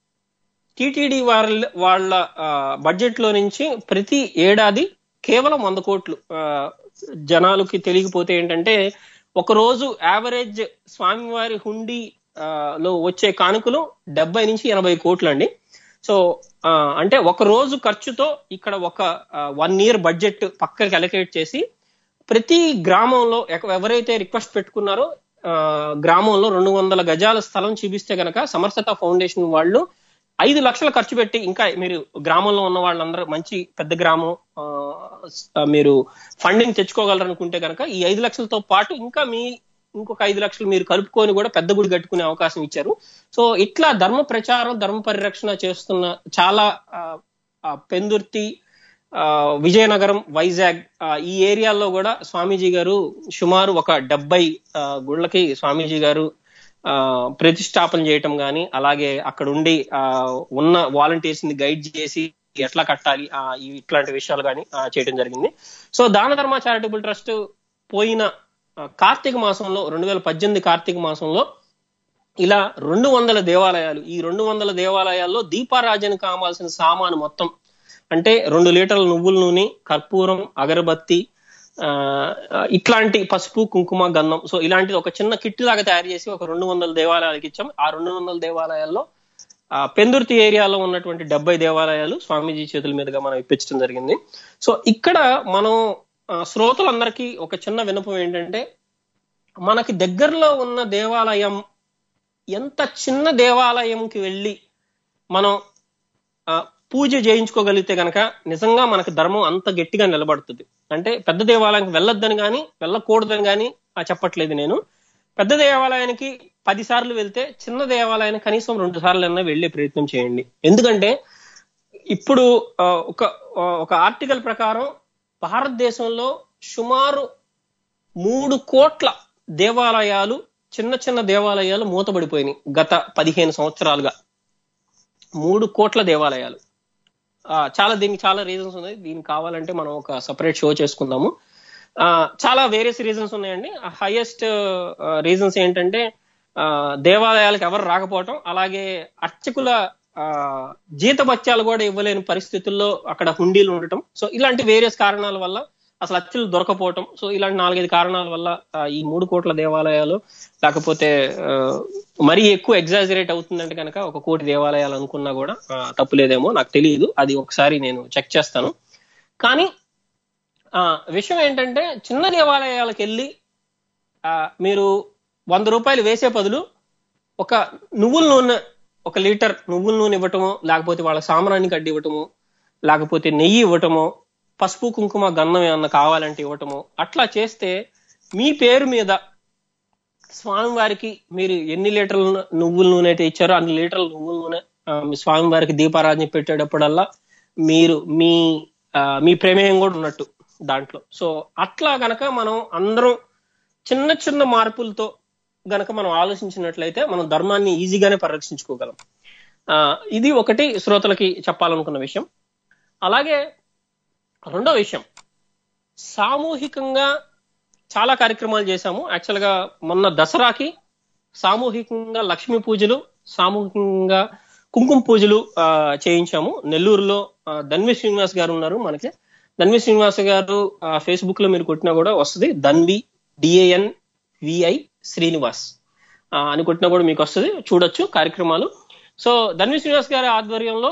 టిటిడి వాళ్ళ వాళ్ళ బడ్జెట్ లో నుంచి ప్రతి ఏడాది కేవలం వంద కోట్లు ఆ, జనాలకి తెలియకపోతే ఏంటంటే ఒక రోజు యావరేజ్ స్వామివారి హుండీ ఆ, లో వచ్చే కానుకలు డెబ్బై నుంచి ఎనభై కోట్లు అండి సో ఆ, అంటే ఒక రోజు ఖర్చుతో ఇక్కడ ఒక వన్ ఇయర్ బడ్జెట్ పక్కకి అలొకేట్ చేసి ప్రతి గ్రామంలో ఎక- ఎవరైతే రిక్వెస్ట్ పెట్టుకున్నారో ఆ, గ్రామంలో రెండు వందల గజాల స్థలం చూపిస్తే గనక సమర్థత ఫౌండేషన్ వాళ్ళు ఐదు లక్షలు ఖర్చు పెట్టి ఇంకా మీరు గ్రామంలో ఉన్న వాళ్ళందరూ మంచి పెద్ద గ్రామం ఆ, స్- ఆ, మీరు ఫండింగ్ తెచ్చుకోగలరు అనుకుంటే కనుక ఈ ఐదు లక్షలతో పాటు ఇంకా మీ ఇంకొక ఐదు లక్షలు మీరు కలుపుకొని కూడా పెద్ద గుడి కట్టుకునే అవకాశం ఇచ్చారు సో ఇట్లా ధర్మ ప్రచారం ధర్మ పరిరక్షణ చేస్తున్న చాలా ఆ, ఆ, పెందుర్తి ఆ, విజయనగరం వైజాగ్ ఆ, ఈ ఏరియాల్లో కూడా స్వామీజీ గారు సుమారు ఒక డెబ్బై ఆ, గుళ్ళకి స్వామీజీ గారు ఆ, ప్రతిష్టాపన చేయటం గాని అలాగే అక్కడ ఉండి ఆ, ఉన్న వాలంటీర్స్ ని గైడ్ చేసి ఎట్లా కట్టాలి ఆ, ఈ- ఇట్లాంటి విషయాలు కానీ చేయడం జరిగింది సో దాన ధర్మ చారిటబుల్ ట్రస్ట్ పోయిన ఆ, కార్తీక మాసంలో రెండు వేల పద్దెనిమిది కార్తీక మాసంలో ఇలా రెండు వందల దేవాలయాలు ఈ రెండు వందల దేవాలయాల్లో దీపారాజన కావాల్సిన సామాను మొత్తం అంటే రెండు లీటర్ల నువ్వుల నూనె కర్పూరం అగరబత్తి ఆ, ఇట్లాంటి పసుపు కుంకుమ గంధం సో ఇలాంటిది ఒక చిన్న కిట్ లాగా తయారు చేసి ఒక రెండు వందల దేవాలయాలకు ఇచ్చాం ఆ రెండు వందల దేవాలయాల్లో ఆ, పెందుర్తి ఏరియాలో ఉన్నటువంటి డెబ్బై దేవాలయాలు స్వామీజీ చేతుల మీదుగా మనం ఇప్పించడం జరిగింది సో ఇక్కడ మనం ఆ, శ్రోతలందరికీ ఒక చిన్న వినపం ఏంటంటే మనకి దగ్గరలో ఉన్న దేవాలయం ఎంత చిన్న దేవాలయంకి వెళ్ళి మనం ఆ, పూజ చేయించుకోగలిగితే గనక నిజంగా మనకి ధర్మం అంత గట్టిగా నిలబడుతుంది అంటే పెద్ద దేవాలయానికి వెళ్ళొద్దని కానీ వెళ్ళకూడదని కానీ చెప్పట్లేదు నేను పెద్ద దేవాలయానికి పది సార్లు వెళ్తే చిన్న దేవాలయానికి కనీసం రెండు సార్లు అయినా వెళ్ళే ప్రయత్నం చేయండి ఎందుకంటే ఇప్పుడు ఆ, ఒక ఆ, ఒక ఆర్టికల్ ప్రకారం భారతదేశంలో సుమారు మూడు కోట్ల దేవాలయాలు చిన్న చిన్న దేవాలయాలు మూతబడిపోయినాయి గత పదిహేను సంవత్సరాలుగా మూడు కోట్ల దేవాలయాలు ఆ, చాలా దీనికి చాలా రీజన్స్ ఉన్నాయి దీనికి కావాలంటే మనం ఒక సపరేట్ షో చేసుకుందాము ఆ, చాలా వేరియస్ రీజన్స్ ఉన్నాయండి హైయెస్ట్ రీజన్స్ ఏంటంటే ఆ, దేవాలయాలకు ఎవరు రాకపోవటం అలాగే అర్చకుల ఆ, జీతభత్యాలు కూడా ఇవ్వలేని పరిస్థితుల్లో అక్కడ హుండీలు ఉండటం సో ఇలాంటి వేరియస్ కారణాల వల్ల అసలు అచ్చులు దొరకపోవటం సో ఇలాంటి నాలుగైదు కారణాల వల్ల ఆ, ఈ మూడు కోట్ల దేవాలయాలు లేకపోతే ఆ, మరీ ఎక్కువ ఎగ్జాజరేట్ అవుతుందంటే కనుక ఒక కోటి దేవాలయాలు అనుకున్నా కూడా ఆ, తప్పులేదేమో నాకు తెలియదు అది ఒకసారి నేను చెక్ చేస్తాను కానీ ఆ, విషయం ఏంటంటే చిన్న దేవాలయాలకు వెళ్ళి ఆ, మీరు వంద రూపాయలు వేసే బదులు ఒక నువ్వుల నూనె ఒక లీటర్ నువ్వుల నూనె ఇవ్వటము లేకపోతే వాళ్ళ సాంబ్రాణి కడ్డి ఇవ్వటము లేకపోతే నెయ్యి ఇవ్వటము పసుపు కుంకుమ గన్నం ఏమన్నా కావాలంటే ఇవ్వటము అట్లా చేస్తే మీ పేరు మీద స్వామివారికి మీరు ఎన్ని లీటర్ల నువ్వుల నూనె అయితే ఇచ్చారో అన్ని లీటర్ల నువ్వుల నూనె ఆ, మీ స్వామివారికి దీపారాధన పెట్టేటప్పుడల్లా మీరు మీ ఆ, మీ ప్రమేయం కూడా ఉన్నట్టు దాంట్లో సో అట్లా గనక మనం అందరం చిన్న చిన్న మార్పులతో గనక మనం ఆలోచించినట్లయితే మనం ధర్మాన్ని ఈజీగానే పరిరక్షించుకోగలం ఆ, ఇది ఒకటి శ్రోతలకి చెప్పాలనుకున్న విషయం అలాగే రెండో విషయం సామూహికంగా చాలా కార్యక్రమాలు చేశాము యాక్చువల్ గా మొన్న దసరాకి సామూహికంగా లక్ష్మీ పూజలు సామూహికంగా కుంకుమ పూజలు ఆ, చేయించాము నెల్లూరులో ఆ, ధన్వి శ్రీనివాస్ గారు ఉన్నారు మనకి ధన్వి శ్రీనివాస్ గారు ఫేస్బుక్ లో మీరు కొట్టినా కూడా వస్తుంది ధన్వి డిఏఎన్ విఐ శ్రీనివాస్ ఆ, అని కొట్టినా కూడా మీకు వస్తుంది చూడొచ్చు కార్యక్రమాలు సో ధన్వి శ్రీనివాస్ గారి ఆధ్వర్యంలో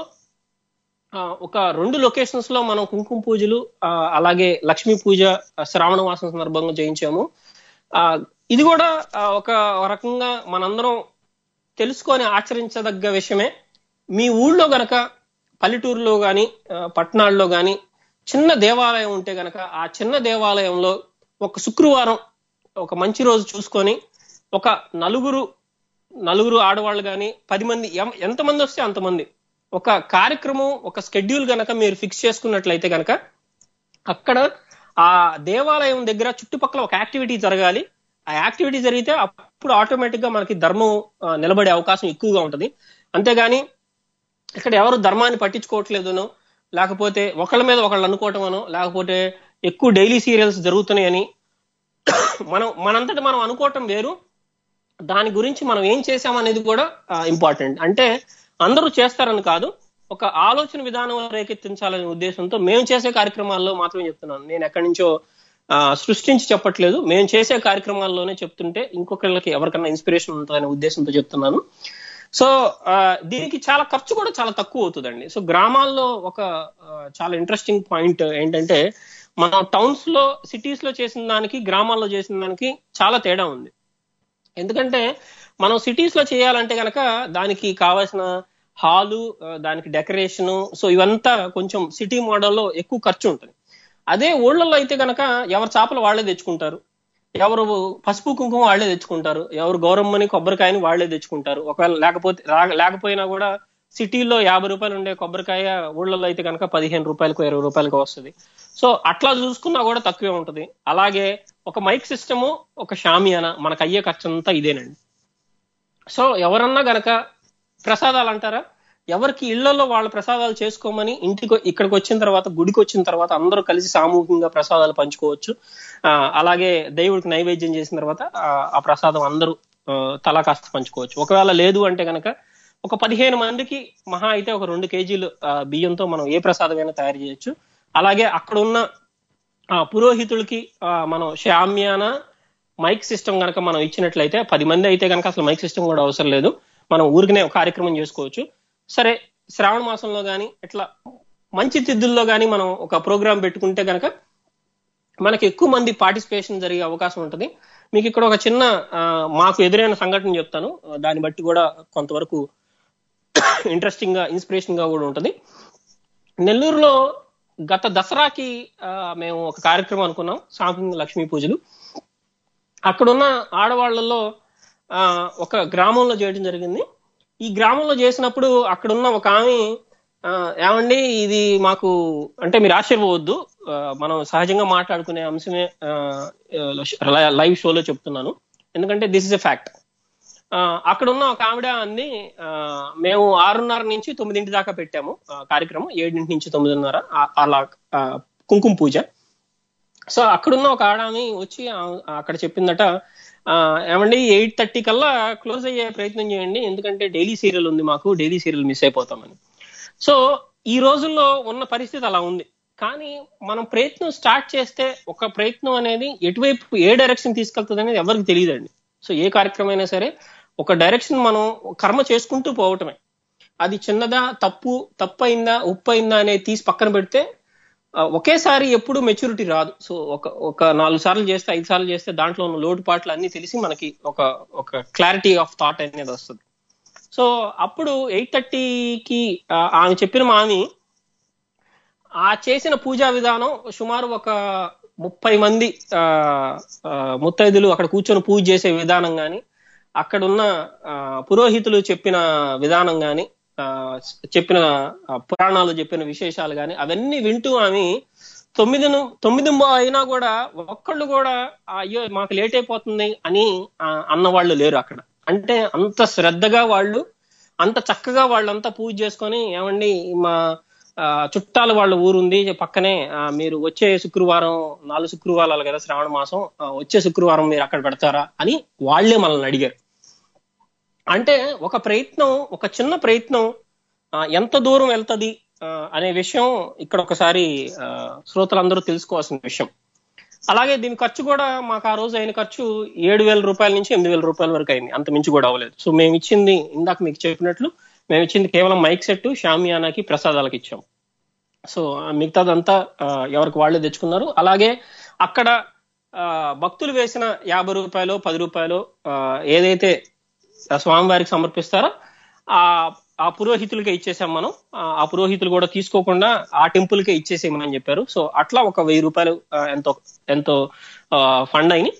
ఆ, ఒక రెండు లొకేషన్స్ లో మనం కుంకుమ పూజలు ఆ, అలాగే లక్ష్మీ పూజ ఆ, శ్రావణ మాసం సందర్భంగా చేయించాము ఆ, ఇది కూడా ఆ, ఒక రకంగా మనందరం తెలుసుకొని ఆచరించదగ్గ విషయమే మీ ఊళ్ళో గనక పల్లెటూరులో గాని ఆ, పట్టణాల్లో గాని చిన్న దేవాలయం ఉంటే గనక ఆ చిన్న దేవాలయంలో ఒక శుక్రవారం ఒక మంచి రోజు చూసుకొని ఒక నలుగురు నలుగురు ఆడవాళ్ళు కానీ పది మంది ఎం- ఎంతమంది వస్తే అంతమంది ఒక కార్యక్రమం ఒక స్కెడ్యూల్ గనక మీరు ఫిక్స్ చేసుకున్నట్లయితే గనక అక్కడ ఆ దేవాలయం దగ్గర చుట్టుపక్కల ఒక యాక్టివిటీ జరగాలి ఆ యాక్టివిటీ జరిగితే అప్పుడు ఆటోమేటిక్ గా మనకి ధర్మం ఆ, నిలబడే అవకాశం ఎక్కువగా ఉంటది అంతేగాని ఇక్కడ ఎవరు ధర్మాన్ని పట్టించుకోవట్లేదునో లేకపోతే ఒకళ్ళ మీద ఒకళ్ళు అనుకోవటమనో లేకపోతే ఎక్కువ డైలీ సీరియల్స్ జరుగుతున్నాయని మనం మనంతటి మనం అనుకోవటం వేరు దాని గురించి మనం ఏం చేసామనేది కూడా ఇంపార్టెంట్ అంటే అందరూ చేస్తారని కాదు ఒక ఆలోచన విధానం రేకెత్తించాలనే ఉద్దేశంతో మేము చేసే కార్యక్రమాల్లో మాత్రమే చెప్తున్నాను నేను ఎక్కడి నుంచో ఆ, సృష్టించి చెప్పట్లేదు మేము చేసే కార్యక్రమాల్లోనే చెప్తుంటే ఇంకొకళ్ళకి ఎవరికైనా ఇన్స్పిరేషన్ ఉంటుందనే ఉద్దేశంతో చెప్తున్నాను సో ఆ, దీనికి చాలా ఖర్చు కూడా చాలా తక్కువ అవుతుందండి సో గ్రామాల్లో ఒక ఆ, చాలా ఇంట్రెస్టింగ్ పాయింట్ ఏంటంటే మనం టౌన్స్ లో సిటీస్ లో చేసిన దానికి గ్రామాల్లో చేసిన దానికి చాలా తేడా ఉంది ఎందుకంటే మనం సిటీస్ లో చేయాలంటే గనక దానికి కావాల్సిన హాలు ఆ, దానికి డెకరేషన్ సో ఇవంతా కొంచెం సిటీ మోడల్లో ఎక్కువ ఖర్చు ఉంటుంది అదే ఊళ్ళల్లో అయితే గనక ఎవరు చేపలు వాళ్ళే తెచ్చుకుంటారు ఎవరు పసుపు కుంకుమ వాళ్ళే తెచ్చుకుంటారు ఎవరు గౌరమ్మని కొబ్బరికాయని వాళ్ళే తెచ్చుకుంటారు ఒకవేళ లేకపోతే రా- లేకపోయినా కూడా సిటీలో యాభై రూపాయలు ఉండే కొబ్బరికాయ ఊళ్ళల్లో అయితే కనుక పదిహేను రూపాయలకు ఇరవై రూపాయలకు వస్తుంది సో అట్లా చూసుకున్నా కూడా తక్కువే ఉంటది అలాగే ఒక మైక్ సిస్టము ఒక షామియానా మనకు అయ్యే ఖర్చు అంతా ఇదేనండి సో ఎవరన్నా గనక ప్రసాదాలు అంటారా ఎవరికి ఇళ్లలో వాళ్ళ ప్రసాదాలు చేసుకోమని ఇంటికి ఇక్కడికి వచ్చిన తర్వాత గుడికి వచ్చిన తర్వాత అందరూ కలిసి సామూహికంగా ప్రసాదాలు పంచుకోవచ్చు ఆ, అలాగే దేవుడికి నైవేద్యం చేసిన తర్వాత ఆ, ఆ ప్రసాదం అందరూ ఆ, తలా కాస్త పంచుకోవచ్చు ఒకవేళ లేదు అంటే గనక ఒక పదిహేను మందికి మహా అయితే ఒక రెండు కేజీలు ఆ, బియ్యంతో మనం ఏ ప్రసాదమైనా తయారు చేయొచ్చు అలాగే అక్కడ ఉన్న ఆ, పురోహితులకి ఆ, మనం శామ్యాన మైక్ సిస్టమ్ కనుక మనం ఇచ్చినట్లయితే పది మంది అయితే కనుక అసలు మైక్ సిస్టమ్ కూడా అవసరం లేదు మనం ఊరికనే ఒక కార్యక్రమం చేసుకోవచ్చు సరే శ్రావణ మాసంలో కానీ ఇట్లా మంచి తిథుల్లో కానీ మనం ఒక ప్రోగ్రామ్ పెట్టుకుంటే కనుక మనకి ఎక్కువ మంది పార్టిసిపేషన్ జరిగే అవకాశం ఉంటుంది మీకు ఇక్కడ ఒక చిన్న ఆ, మాకు ఎదురైన సంఘటన చెప్తాను ఆ, దాన్ని బట్టి కూడా కొంతవరకు ఇంట్రెస్టింగ్ గా ఇన్స్పిరేషన్ గా కూడా ఉంటుంది నెల్లూరులో గత దసరాకి ఆ, మేము ఒక కార్యక్రమం అనుకున్నాం సాంప్రదాయ లక్ష్మీ పూజలు అక్కడున్న ఆడవాళ్లలో ఆ, ఒక గ్రామంలో చేయడం జరిగింది ఈ గ్రామంలో చేసినప్పుడు అక్కడున్న ఒక ఆమె ఆ, ఏమండి ఇది మాకు అంటే మీరు ఆశ్చర్యపోవద్దు ఆ, మనం సహజంగా మాట్లాడుకునే అంశమే ఆ, లైవ్ షోలో చెప్తున్నాను ఎందుకంటే దిస్ ఇస్ ఎ ఫ్యాక్ట్ అక్కడ ఉన్న ఒక ఆవిడ అంది ఆ, మేము ఆరున్నర నుంచి తొమ్మిదింటి దాకా పెట్టాము ఆ, కార్యక్రమం ఏడింటి నుంచి తొమ్మిదిన్నర ఆ- అలా ఆ, కుంకుమ పూజ సో అక్కడున్న ఒక ఆడామి వచ్చి ఆ- అక్కడ చెప్పిందట ఆ, ఏమండి ఎయిట్ థర్టీ కల్లా క్లోజ్ అయ్యే ప్రయత్నం చేయండి ఎందుకంటే డైలీ సీరియల్ ఉంది మాకు డైలీ సీరియల్ మిస్ అయిపోతామని సో ఈ రోజుల్లో ఉన్న పరిస్థితి అలా ఉంది కానీ మనం ప్రయత్నం స్టార్ట్ చేస్తే ఒక ప్రయత్నం అనేది ఎటువైపు ఏ డైరెక్షన్ తీసుకెళ్తుంది అనేది ఎవరికి తెలియదండి సో ఏ కార్యక్రమం అయినా సరే ఒక డైరెక్షన్ మనం కర్మ చేసుకుంటూ పోవటమే అది చిన్నదా తప్పు తప్పు అయిందా ఉప్పు అయిందా అనేది తీసి పక్కన పెడితే ఆ, ఒకేసారి ఎప్పుడు మెచ్యూరిటీ రాదు సో ఒక ఒక నాలుగు సార్లు చేస్తే ఐదు సార్లు చేస్తే దాంట్లో ఉన్న లోటుపాట్లు అన్ని తెలిసి మనకి ఒక ఒక క్లారిటీ ఆఫ్ థాట్ అనేది వస్తుంది సో అప్పుడు ఎయిట్ థర్టీకి ఆమె చెప్పిన మామి ఆ చేసిన పూజా విధానం సుమారు ఒక ముప్పై మంది ఆ, ఆ, ముత్తైదులు అక్కడ కూర్చొని పూజ చేసే విధానం గాని అక్కడున్న ఆ, పురోహితులు చెప్పిన విధానం గాని ఆ, చెప్పిన ఆ, పురాణాలు చెప్పిన విశేషాలు గాని అవన్నీ వింటూ ఆమె తొమ్మిది ను- తొమ్మిది అయినా కూడా ఒక్కళ్ళు కూడా అయ్యో మాకు లేట్ అయిపోతుంది అని ఆ, అన్న వాళ్ళు లేరు అక్కడ అంటే అంత శ్రద్ధగా వాళ్ళు అంత చక్కగా వాళ్ళంతా పూజ చేసుకొని ఏమండి మా ఆ, చుట్టాలు వాళ్ళ ఊరుంది పక్కనే ఆ, మీరు వచ్చే శుక్రవారం నాలుగు శుక్రవారాలు కదా శ్రావణ మాసం ఆ, వచ్చే శుక్రవారం మీరు అక్కడ పెడతారా అని వాళ్ళే మనల్ని అడిగారు అంటే ఒక ప్రయత్నం ఒక చిన్న ప్రయత్నం ఆ, ఎంత దూరం వెళ్తది ఆ, అనే విషయం ఇక్కడ ఒకసారి ఆ, శ్రోతలందరూ తెలుసుకోవాల్సిన విషయం అలాగే దీని ఖర్చు కూడా మాకు ఆ రోజు అయిన ఖర్చు ఏడు వేల రూపాయల నుంచి ఎనిమిది వేల రూపాయల వరకు అయింది అంత మించి కూడా అవ్వలేదు సో మేము ఇచ్చింది ఇందాక మీకు చెప్పినట్లు మేము ఇచ్చింది కేవలం మైక్ సెట్ షామియానాకి ప్రసాదాలకు ఇచ్చాం సో ఆ మిగతాదంతా ఆ, ఎవరికి వాళ్ళే తెచ్చుకున్నారు అలాగే అక్కడ ఆ, భక్తులు వేసిన యాభై రూపాయలు పది రూపాయలు ఆ, ఏదైతే ఆ స్వామివారికి సమర్పిస్తారో ఆ ఆ పురోహితులకే ఇచ్చేసాం మనం ఆ ఆ పురోహితులు కూడా తీసుకోకుండా ఆ టెంపుల్ కే ఇచ్చేసేయమని చెప్పారు సో అట్లా ఒక వెయ్యి రూపాయలు ఆ, ఎంతో ఎంతో ఫండ్ అయినాయి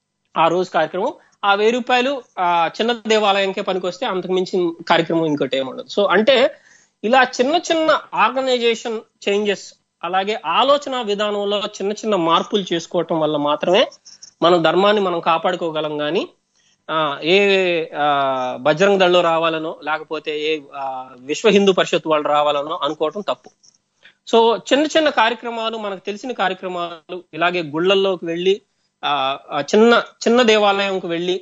ఆ రోజు కార్యక్రమం ఆ వెయ్యి రూపాయలు ఆ చిన్న దేవాలయంకే పనికొస్తే అంతకు మించిన కార్యక్రమం ఇంకోటి ఏమి ఉండదు సో అంటే ఇలా చిన్న చిన్న ఆర్గనైజేషన్ చేంజెస్ అలాగే ఆలోచన విధానంలో చిన్న చిన్న మార్పులు చేసుకోవటం వల్ల మాత్రమే మన ధర్మాన్ని మనం కాపాడుకోగలం కానీ ఆ, ఏ ఆ, బజరంగ్ దళ్ళు రావాలనో లేకపోతే ఏ ఆ, విశ్వ హిందూ పరిషత్ వాళ్ళు రావాలనో అనుకోవటం తప్పు సో చిన్న చిన్న కార్యక్రమాలు మనకు తెలిసిన కార్యక్రమాలు ఇలాగే గుళ్ళల్లోకి వెళ్ళి ఆ ఆ చిన్న చిన్న దేవాలయంకి వెళ్ళి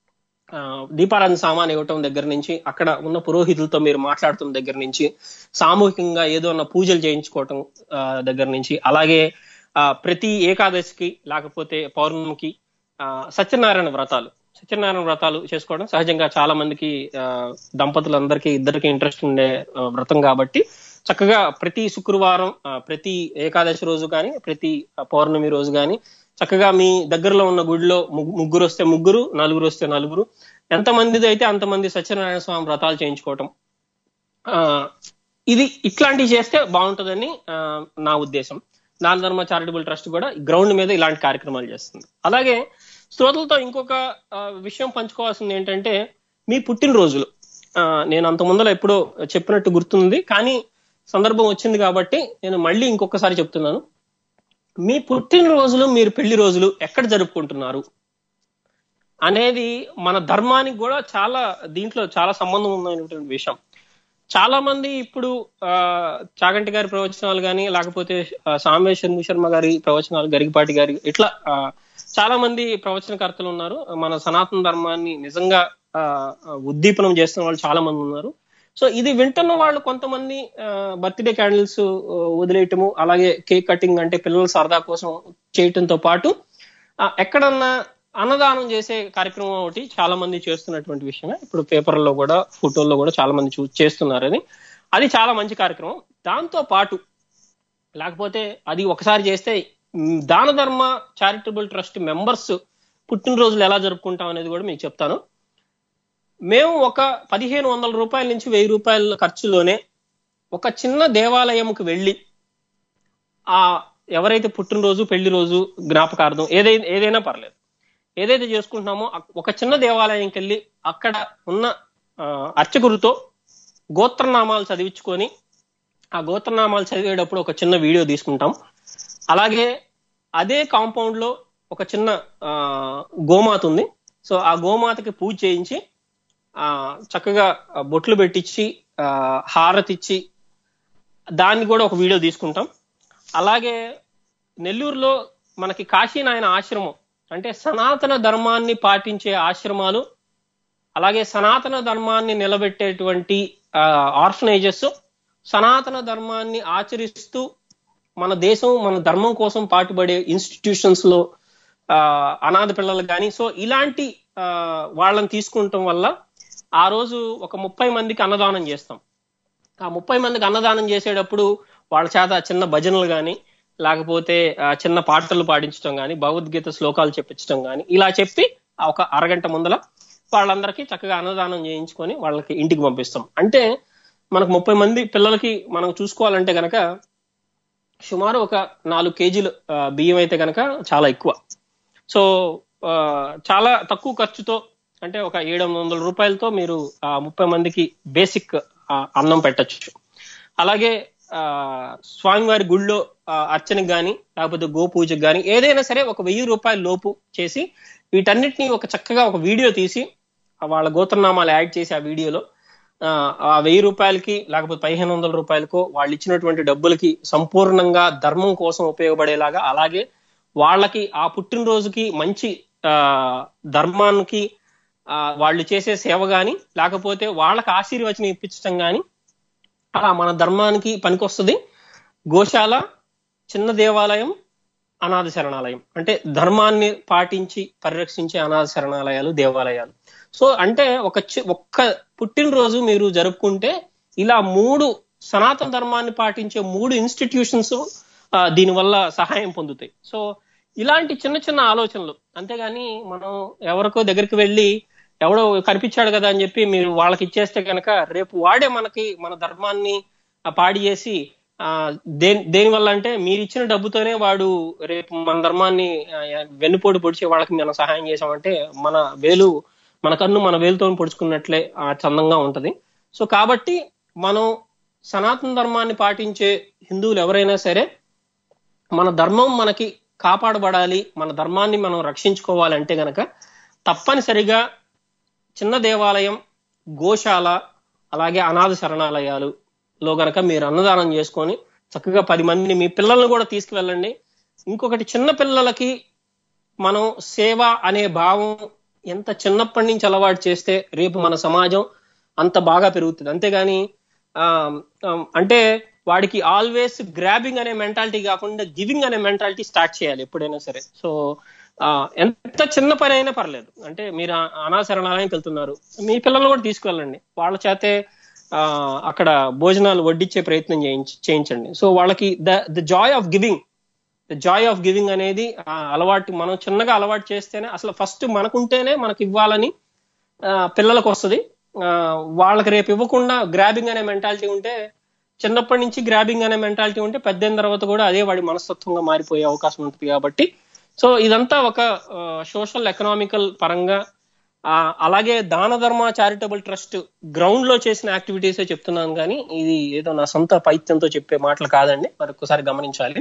ఆ, దీపారాధన సామాన్ ఇవ్వటం దగ్గర నుంచి అక్కడ ఉన్న పురోహితులతో మీరు మాట్లాడుతున్న దగ్గర నుంచి సామూహికంగా ఏదో ఉన్న పూజలు చేయించుకోవటం ఆ, దగ్గర నుంచి అలాగే ఆ, ప్రతి ఏకాదశికి లేకపోతే పౌర్ణమికి ఆ, సత్యనారాయణ వ్రతాలు సత్యనారాయణ వ్రతాలు చేసుకోవడం సహజంగా చాలా మందికి ఆ, దంపతులందరికీ ఇద్దరికి ఇంట్రెస్ట్ ఉండే ఆ, వ్రతం కాబట్టి చక్కగా ప్రతి శుక్రవారం ఆ, ప్రతి ఏకాదశి రోజు కానీ ప్రతి ఆ, పౌర్ణమి రోజు కానీ చక్కగా మీ దగ్గరలో ఉన్న గుడిలో ముగ్గు- ముగ్గురు వస్తే ముగ్గురు నలుగురు వస్తే నలుగురు ఎంత మందిది అయితే అంతమంది సత్యనారాయణ స్వామి వ్రతాలు చేయించుకోవటం ఆ, ఇది ఇట్లాంటివి చేస్తే బాగుంటుందని ఆ, నా ఉద్దేశం దాన ధర్మ చారిటబుల్ ట్రస్ట్ కూడా గ్రౌండ్ మీద ఇలాంటి కార్యక్రమాలు చేస్తుంది అలాగే శ్రోతలతో ఇంకొక ఆ, విషయం పంచుకోవాల్సింది ఏంటంటే మీ పుట్టినరోజులు ఆ, నేను అంత ముందర ఎప్పుడో చెప్పినట్టు గుర్తుంది కానీ సందర్భం వచ్చింది కాబట్టి నేను మళ్ళీ ఇంకొకసారి చెప్తున్నాను మీ పుట్టినరోజులు మీరు పెళ్లి రోజులు ఎక్కడ జరుపుకుంటున్నారు అనేది మన ధర్మానికి కూడా చాలా దీంట్లో చాలా సంబంధం ఉన్నటువంటి విషయం చాలా మంది ఇప్పుడు ఆ చాగంటి గారి ప్రవచనాలు కానీ లేకపోతే ఆ, సాంబేశ్ శర్మ శర్మ గారి ప్రవచనాలు గరికపాటి గారి ఇట్లా ఆ, చాలా మంది ప్రవచనకర్తలు ఉన్నారు మన సనాతన ధర్మాన్ని నిజంగా ఆ, ఉద్దీపనం చేస్తున్న వాళ్ళు చాలా మంది ఉన్నారు సో ఇది వింటున్న వాళ్ళు కొంతమంది బర్త్డే క్యాండిల్స్ వదిలేయటము అలాగే కేక్ కటింగ్ అంటే పిల్లల సరదా కోసం చేయటంతో పాటు ఆ, ఎక్కడన్నా అన్నదానం చేసే కార్యక్రమం ఒకటి చాలా మంది చేస్తున్నటువంటి విషయమే ఇప్పుడు పేపర్లో కూడా ఫోటోల్లో కూడా చాలా మంది చూ చేస్తున్నారని అది చాలా మంచి కార్యక్రమం దాంతో పాటు లేకపోతే అది ఒకసారి చేస్తే మ్, దాన ధర్మ చారిటబుల్ ట్రస్ట్ మెంబర్స్ పుట్టినరోజులు ఎలా జరుపుకుంటాం అనేది కూడా మీకు చెప్తాను మేము ఒక పదిహేను వందల రూపాయల నుంచి వెయ్యి రూపాయల ఖర్చులోనే ఒక చిన్న దేవాలయంకి వెళ్ళి ఆ ఎవరైతే పుట్టినరోజు పెళ్లి రోజు జ్ఞాపకార్థం ఏదైనా ఏదైనా పర్లేదు ఏదైతే చేసుకుంటున్నామో అక్- ఒక చిన్న దేవాలయంకి వెళ్ళి అక్కడ ఉన్న ఆ, అర్చకుడితో గోత్రనామాలు చదివించుకొని ఆ గోత్రనామాలు చదివేటప్పుడు ఒక చిన్న వీడియో తీసుకుంటాం అలాగే అదే కాంపౌండ్ లో ఒక చిన్న ఆ, గోమాత ఉంది సో ఆ గోమాతకి పూజ చేయించి ఆ చక్కగా బొట్లు పెట్టించి ఆ, హారతి ఇచ్చి దాన్ని కూడా ఒక వీడియో తీసుకుంటాం అలాగే నెల్లూరులో మనకి కాశీనాయన ఆశ్రమం అంటే సనాతన ధర్మాన్ని పాటించే ఆశ్రమాలు అలాగే సనాతన ధర్మాన్ని నిలబెట్టేటువంటి ఆర్ఫనైజెస్ సనాతన ధర్మాన్ని ఆచరిస్తూ మన దేశం మన ధర్మం కోసం పాటుపడే ఇన్స్టిట్యూషన్స్ లో ఆ, అనాథ పిల్లలు కానీ సో ఇలాంటి ఆ, వాళ్ళని తీసుకుంటాం వల్ల ఆ రోజు ఒక ముప్పై మందికి అన్నదానం చేస్తాం ఆ ముప్పై మందికి అన్నదానం చేసేటప్పుడు వాళ్ళ చేత చిన్న భజనలు కానీ లేకపోతే ఆ, చిన్న పాటలు పాడించడం కానీ భగవద్గీత శ్లోకాలు చెప్పించడం కానీ ఇలా చెప్పి ఆ ఒక అరగంట ముందల వాళ్ళందరికీ చక్కగా అన్నదానం చేయించుకొని వాళ్ళకి ఇంటికి పంపిస్తాం అంటే మనకు ముప్పై మంది పిల్లలకి మనం చూసుకోవాలంటే గనక సుమారు ఒక నాలుగు కేజీలు ఆ, బియ్యం అయితే గనక చాలా ఎక్కువ సో ఆ, చాలా తక్కువ ఖర్చుతో అంటే ఒక ఏడు వందల రూపాయలతో మీరు ఆ ముప్పై మందికి బేసిక్ అన్నం పెట్టచ్చు అలాగే ఆ స్వామివారి గుళ్ళో ఆ, అర్చనకి గాని లేకపోతే గోపూజకి గాని ఏదైనా సరే ఒక వెయ్యి రూపాయల లోపు చేసి వీటన్నిటిని ఒక చక్కగా ఒక వీడియో తీసి ఆ వాళ్ళ గోత్రనామాలు యాడ్ చేసి ఆ వీడియోలో ఆ, ఆ వెయ్యి రూపాయలకి లేకపోతే పదిహేను వందల రూపాయలకో వాళ్ళు ఇచ్చినటువంటి డబ్బులకి సంపూర్ణంగా ధర్మం కోసం ఉపయోగపడేలాగా అలాగే వాళ్ళకి ఆ పుట్టినరోజుకి మంచి ఆ ధర్మానికి ఆ, వాళ్ళు చేసే సేవ గాని లేకపోతే వాళ్ళకి ఆశీర్వచనం ఇప్పించడం గాని అలా మన ధర్మానికి పనికొస్తుంది గోశాల చిన్న దేవాలయం అనాథ శరణాలయం అంటే ధర్మాన్ని పాటించి పరిరక్షించే అనాథ శరణాలయాలు దేవాలయాలు సో అంటే ఒక చి- ఒక్క పుట్టినరోజు మీరు జరుపుకుంటే ఇలా మూడు సనాతన ధర్మాన్ని పాటించే మూడు ఇన్స్టిట్యూషన్స్ దీనివల్ల సహాయం పొందుతాయి సో ఇలాంటి చిన్న చిన్న ఆలోచనలు అంతేగాని మనం ఎవరికో దగ్గరికి వెళ్ళి ఎవడో కనిపించాడు కదా అని చెప్పి మీరు వాళ్ళకి ఇచ్చేస్తే కనుక రేపు వాడే మనకి మన ధర్మాన్ని ఆ, పాడి చేసి ఆ దేని దేని వల్ల అంటే మీరు ఇచ్చిన డబ్బుతోనే వాడు రేపు మన ధర్మాన్ని ఆ, వెన్నుపోటు పొడిచి వాళ్ళకి మనం సహాయం చేసామంటే మన వేలు మన కన్ను మన వేలుతో పొడుచుకున్నట్లే ఆ, చందంగా ఉంటది సో కాబట్టి మనం సనాతన ధర్మాన్ని పాటించే హిందువులు ఎవరైనా సరే మన ధర్మం మనకి కాపాడబడాలి మన ధర్మాన్ని మనం రక్షించుకోవాలంటే గనక తప్పనిసరిగా చిన్న దేవాలయం గోశాల అలాగే అనాథ శరణాలయాలు లో గనక మీరు అన్నదానం చేసుకొని చక్కగా పది మందిని మీ పిల్లల్ని కూడా తీసుకువెళ్ళండి ఇంకొకటి చిన్న పిల్లలకి మనం సేవ అనే భావం ఎంత చిన్నప్పటి నుంచి అలవాటు చేస్తే రేపు మన సమాజం అంత బాగా పెరుగుతుంది అంతేగాని ఆ, ఆ, అంటే వాడికి ఆల్వేస్ గ్రాబింగ్ అనే మెంటాలిటీ కాకుండా గివింగ్ అనే మెంటాలిటీ స్టార్ట్ చేయాలి ఎప్పుడైనా సరే సో ఆ, ఎంత చిన్న పని అయినా పర్లేదు అంటే మీరు ఆ- అనాశరణాలయం వెళ్తున్నారు మీ పిల్లల్ని కూడా తీసుకువెళ్ళండి వాళ్ళ చేతే ఆ, అక్కడ భోజనాలు వడ్డించే ప్రయత్నం చేయించి చేయించండి సో వాళ్ళకి the the joy of giving the joy of giving అనేది ఆ అలవాటు మనం చిన్నగా అలవాటు చేస్తేనే అసలు ఫస్ట్ మనకుంటేనే మనకి ఇవ్వాలని ఆ, పిల్లలకు వస్తుంది వాళ్ళకి రేపు ఇవ్వకుండా గ్రాబింగ్ అనే మెంటాలిటీ ఉంటే చిన్నప్పటి నుంచి గ్రాబింగ్ అనే మెంటాలిటీ ఉంటే పెద్దయిన తర్వాత కూడా అదే వాడి మనస్తత్వంగా మారిపోయే అవకాశం ఉంటుంది కాబట్టి సో ఇదంతా ఒక సోషల్ ఎకనామికల్ పరంగా ఆ, అలాగే దాన ధర్మ చారిటబుల్ ట్రస్ట్ గ్రౌండ్ లో చేసిన యాక్టివిటీసే చెప్తున్నాను కానీ ఇది ఏదో నా సొంత పైత్యంతో చెప్పే మాటలు కాదండి మరొకసారి గమనించాలి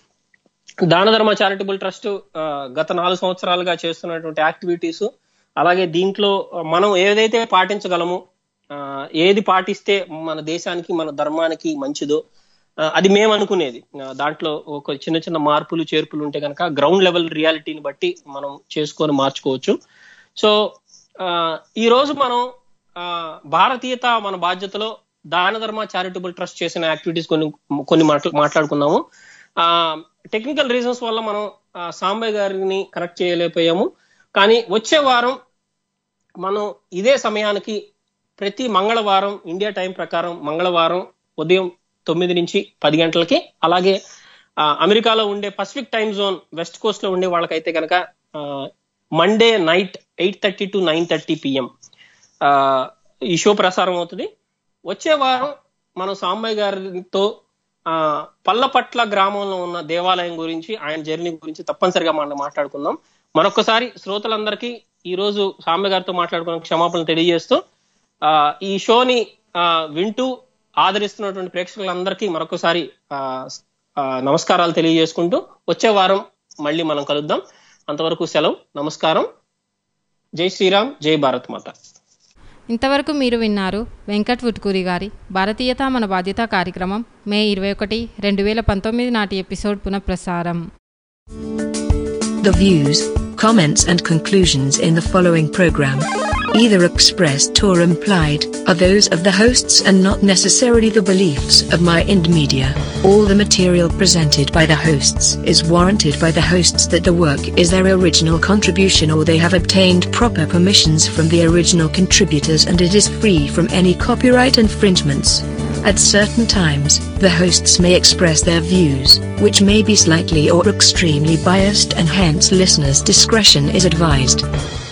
దాన ధర్మ చారిటబుల్ ట్రస్ట్ ఆ, గత నాలుగు సంవత్సరాలుగా చేస్తున్నటువంటి యాక్టివిటీస్ అలాగే దీంట్లో ఆ, మనం ఏదైతే పాటించగలమో ఆ, ఏది పాటిస్తే మన దేశానికి మన ధర్మానికి మంచిదో ఆ, అది మేము అనుకునేది ఆ, దాంట్లో ఒక చిన్న చిన్న మార్పులు చేర్పులు ఉంటే కనుక గ్రౌండ్ లెవెల్ రియాలిటీని బట్టి మనం చేసుకొని మార్చుకోవచ్చు సో ఆ, ఈ రోజు మనం ఆ, భారతీయత మన బాధ్యతలో దాన ధర్మ చారిటబుల్ ట్రస్ట్ చేసిన యాక్టివిటీస్ కొన్ని కొన్ని మాట్లా మాట్లాడుకున్నాము టెక్నికల్ రీజన్స్ వల్ల మనం ఆ, సాంబయ్య గారిని కనెక్ట్ చేయలేకపోయాము కానీ వచ్చే వారం మనం ఇదే సమయానికి ప్రతి మంగళవారం ఇండియా టైం ప్రకారం మంగళవారం ఉదయం తొమ్మిది నుంచి పది గంటలకి అలాగే ఆ, అమెరికాలో ఉండే Pacific time zone West Coast లో ఉండే వాళ్ళకైతే కనుక Monday night eight thirty to nine thirty PM ఈ షో ప్రసారం అవుతుంది వచ్చే వారం మనం సాంబయ్య గారితో ఆ, పల్లపట్ల గ్రామంలో ఉన్న దేవాలయం గురించి ఆయన జర్నీ గురించి తప్పనిసరిగా మనం మాట్లాడుకుందాం మరొకసారి శ్రోతలందరికీ ఈ రోజు సాంబయ్య గారితో మాట్లాడుకున్న క్షమాపణలు తెలియజేస్తూ ఆ, ఈ షోని ఆ, వింటూ ఆదరిస్తున్నటువంటి ప్రేక్షకులందరికీ మరొకసారి ఆ, ఆ, నమస్కారాలు తెలియజేసుకుంటూ వచ్చే వారం మళ్ళీ మనం కలుద్దాం అంతవరకు సెలవు నమస్కారం జై శ్రీరామ్ జై భారత్ మాత ఇంతవరకు మీరు విన్నారు వెంకట్ వుట్కూరి గారి భారతీయత మన బాధ్యత కార్యక్రమం మే ఇరవై ఒకటి రెండు వేల పంతొమ్మిది నాటి ఎపిసోడ్ పునఃప్రసారం The views, comments, and conclusions in the following program, either expressed or implied, are those of the hosts and not necessarily the beliefs of My Ind Media. All the material presented by the hosts is warranted by the hosts that the work is their original contribution or they have obtained proper permissions from the original contributors and it is free from any copyright infringements. At certain times, the hosts may express their views, which may be slightly or extremely biased, and hence listeners' discretion is advised.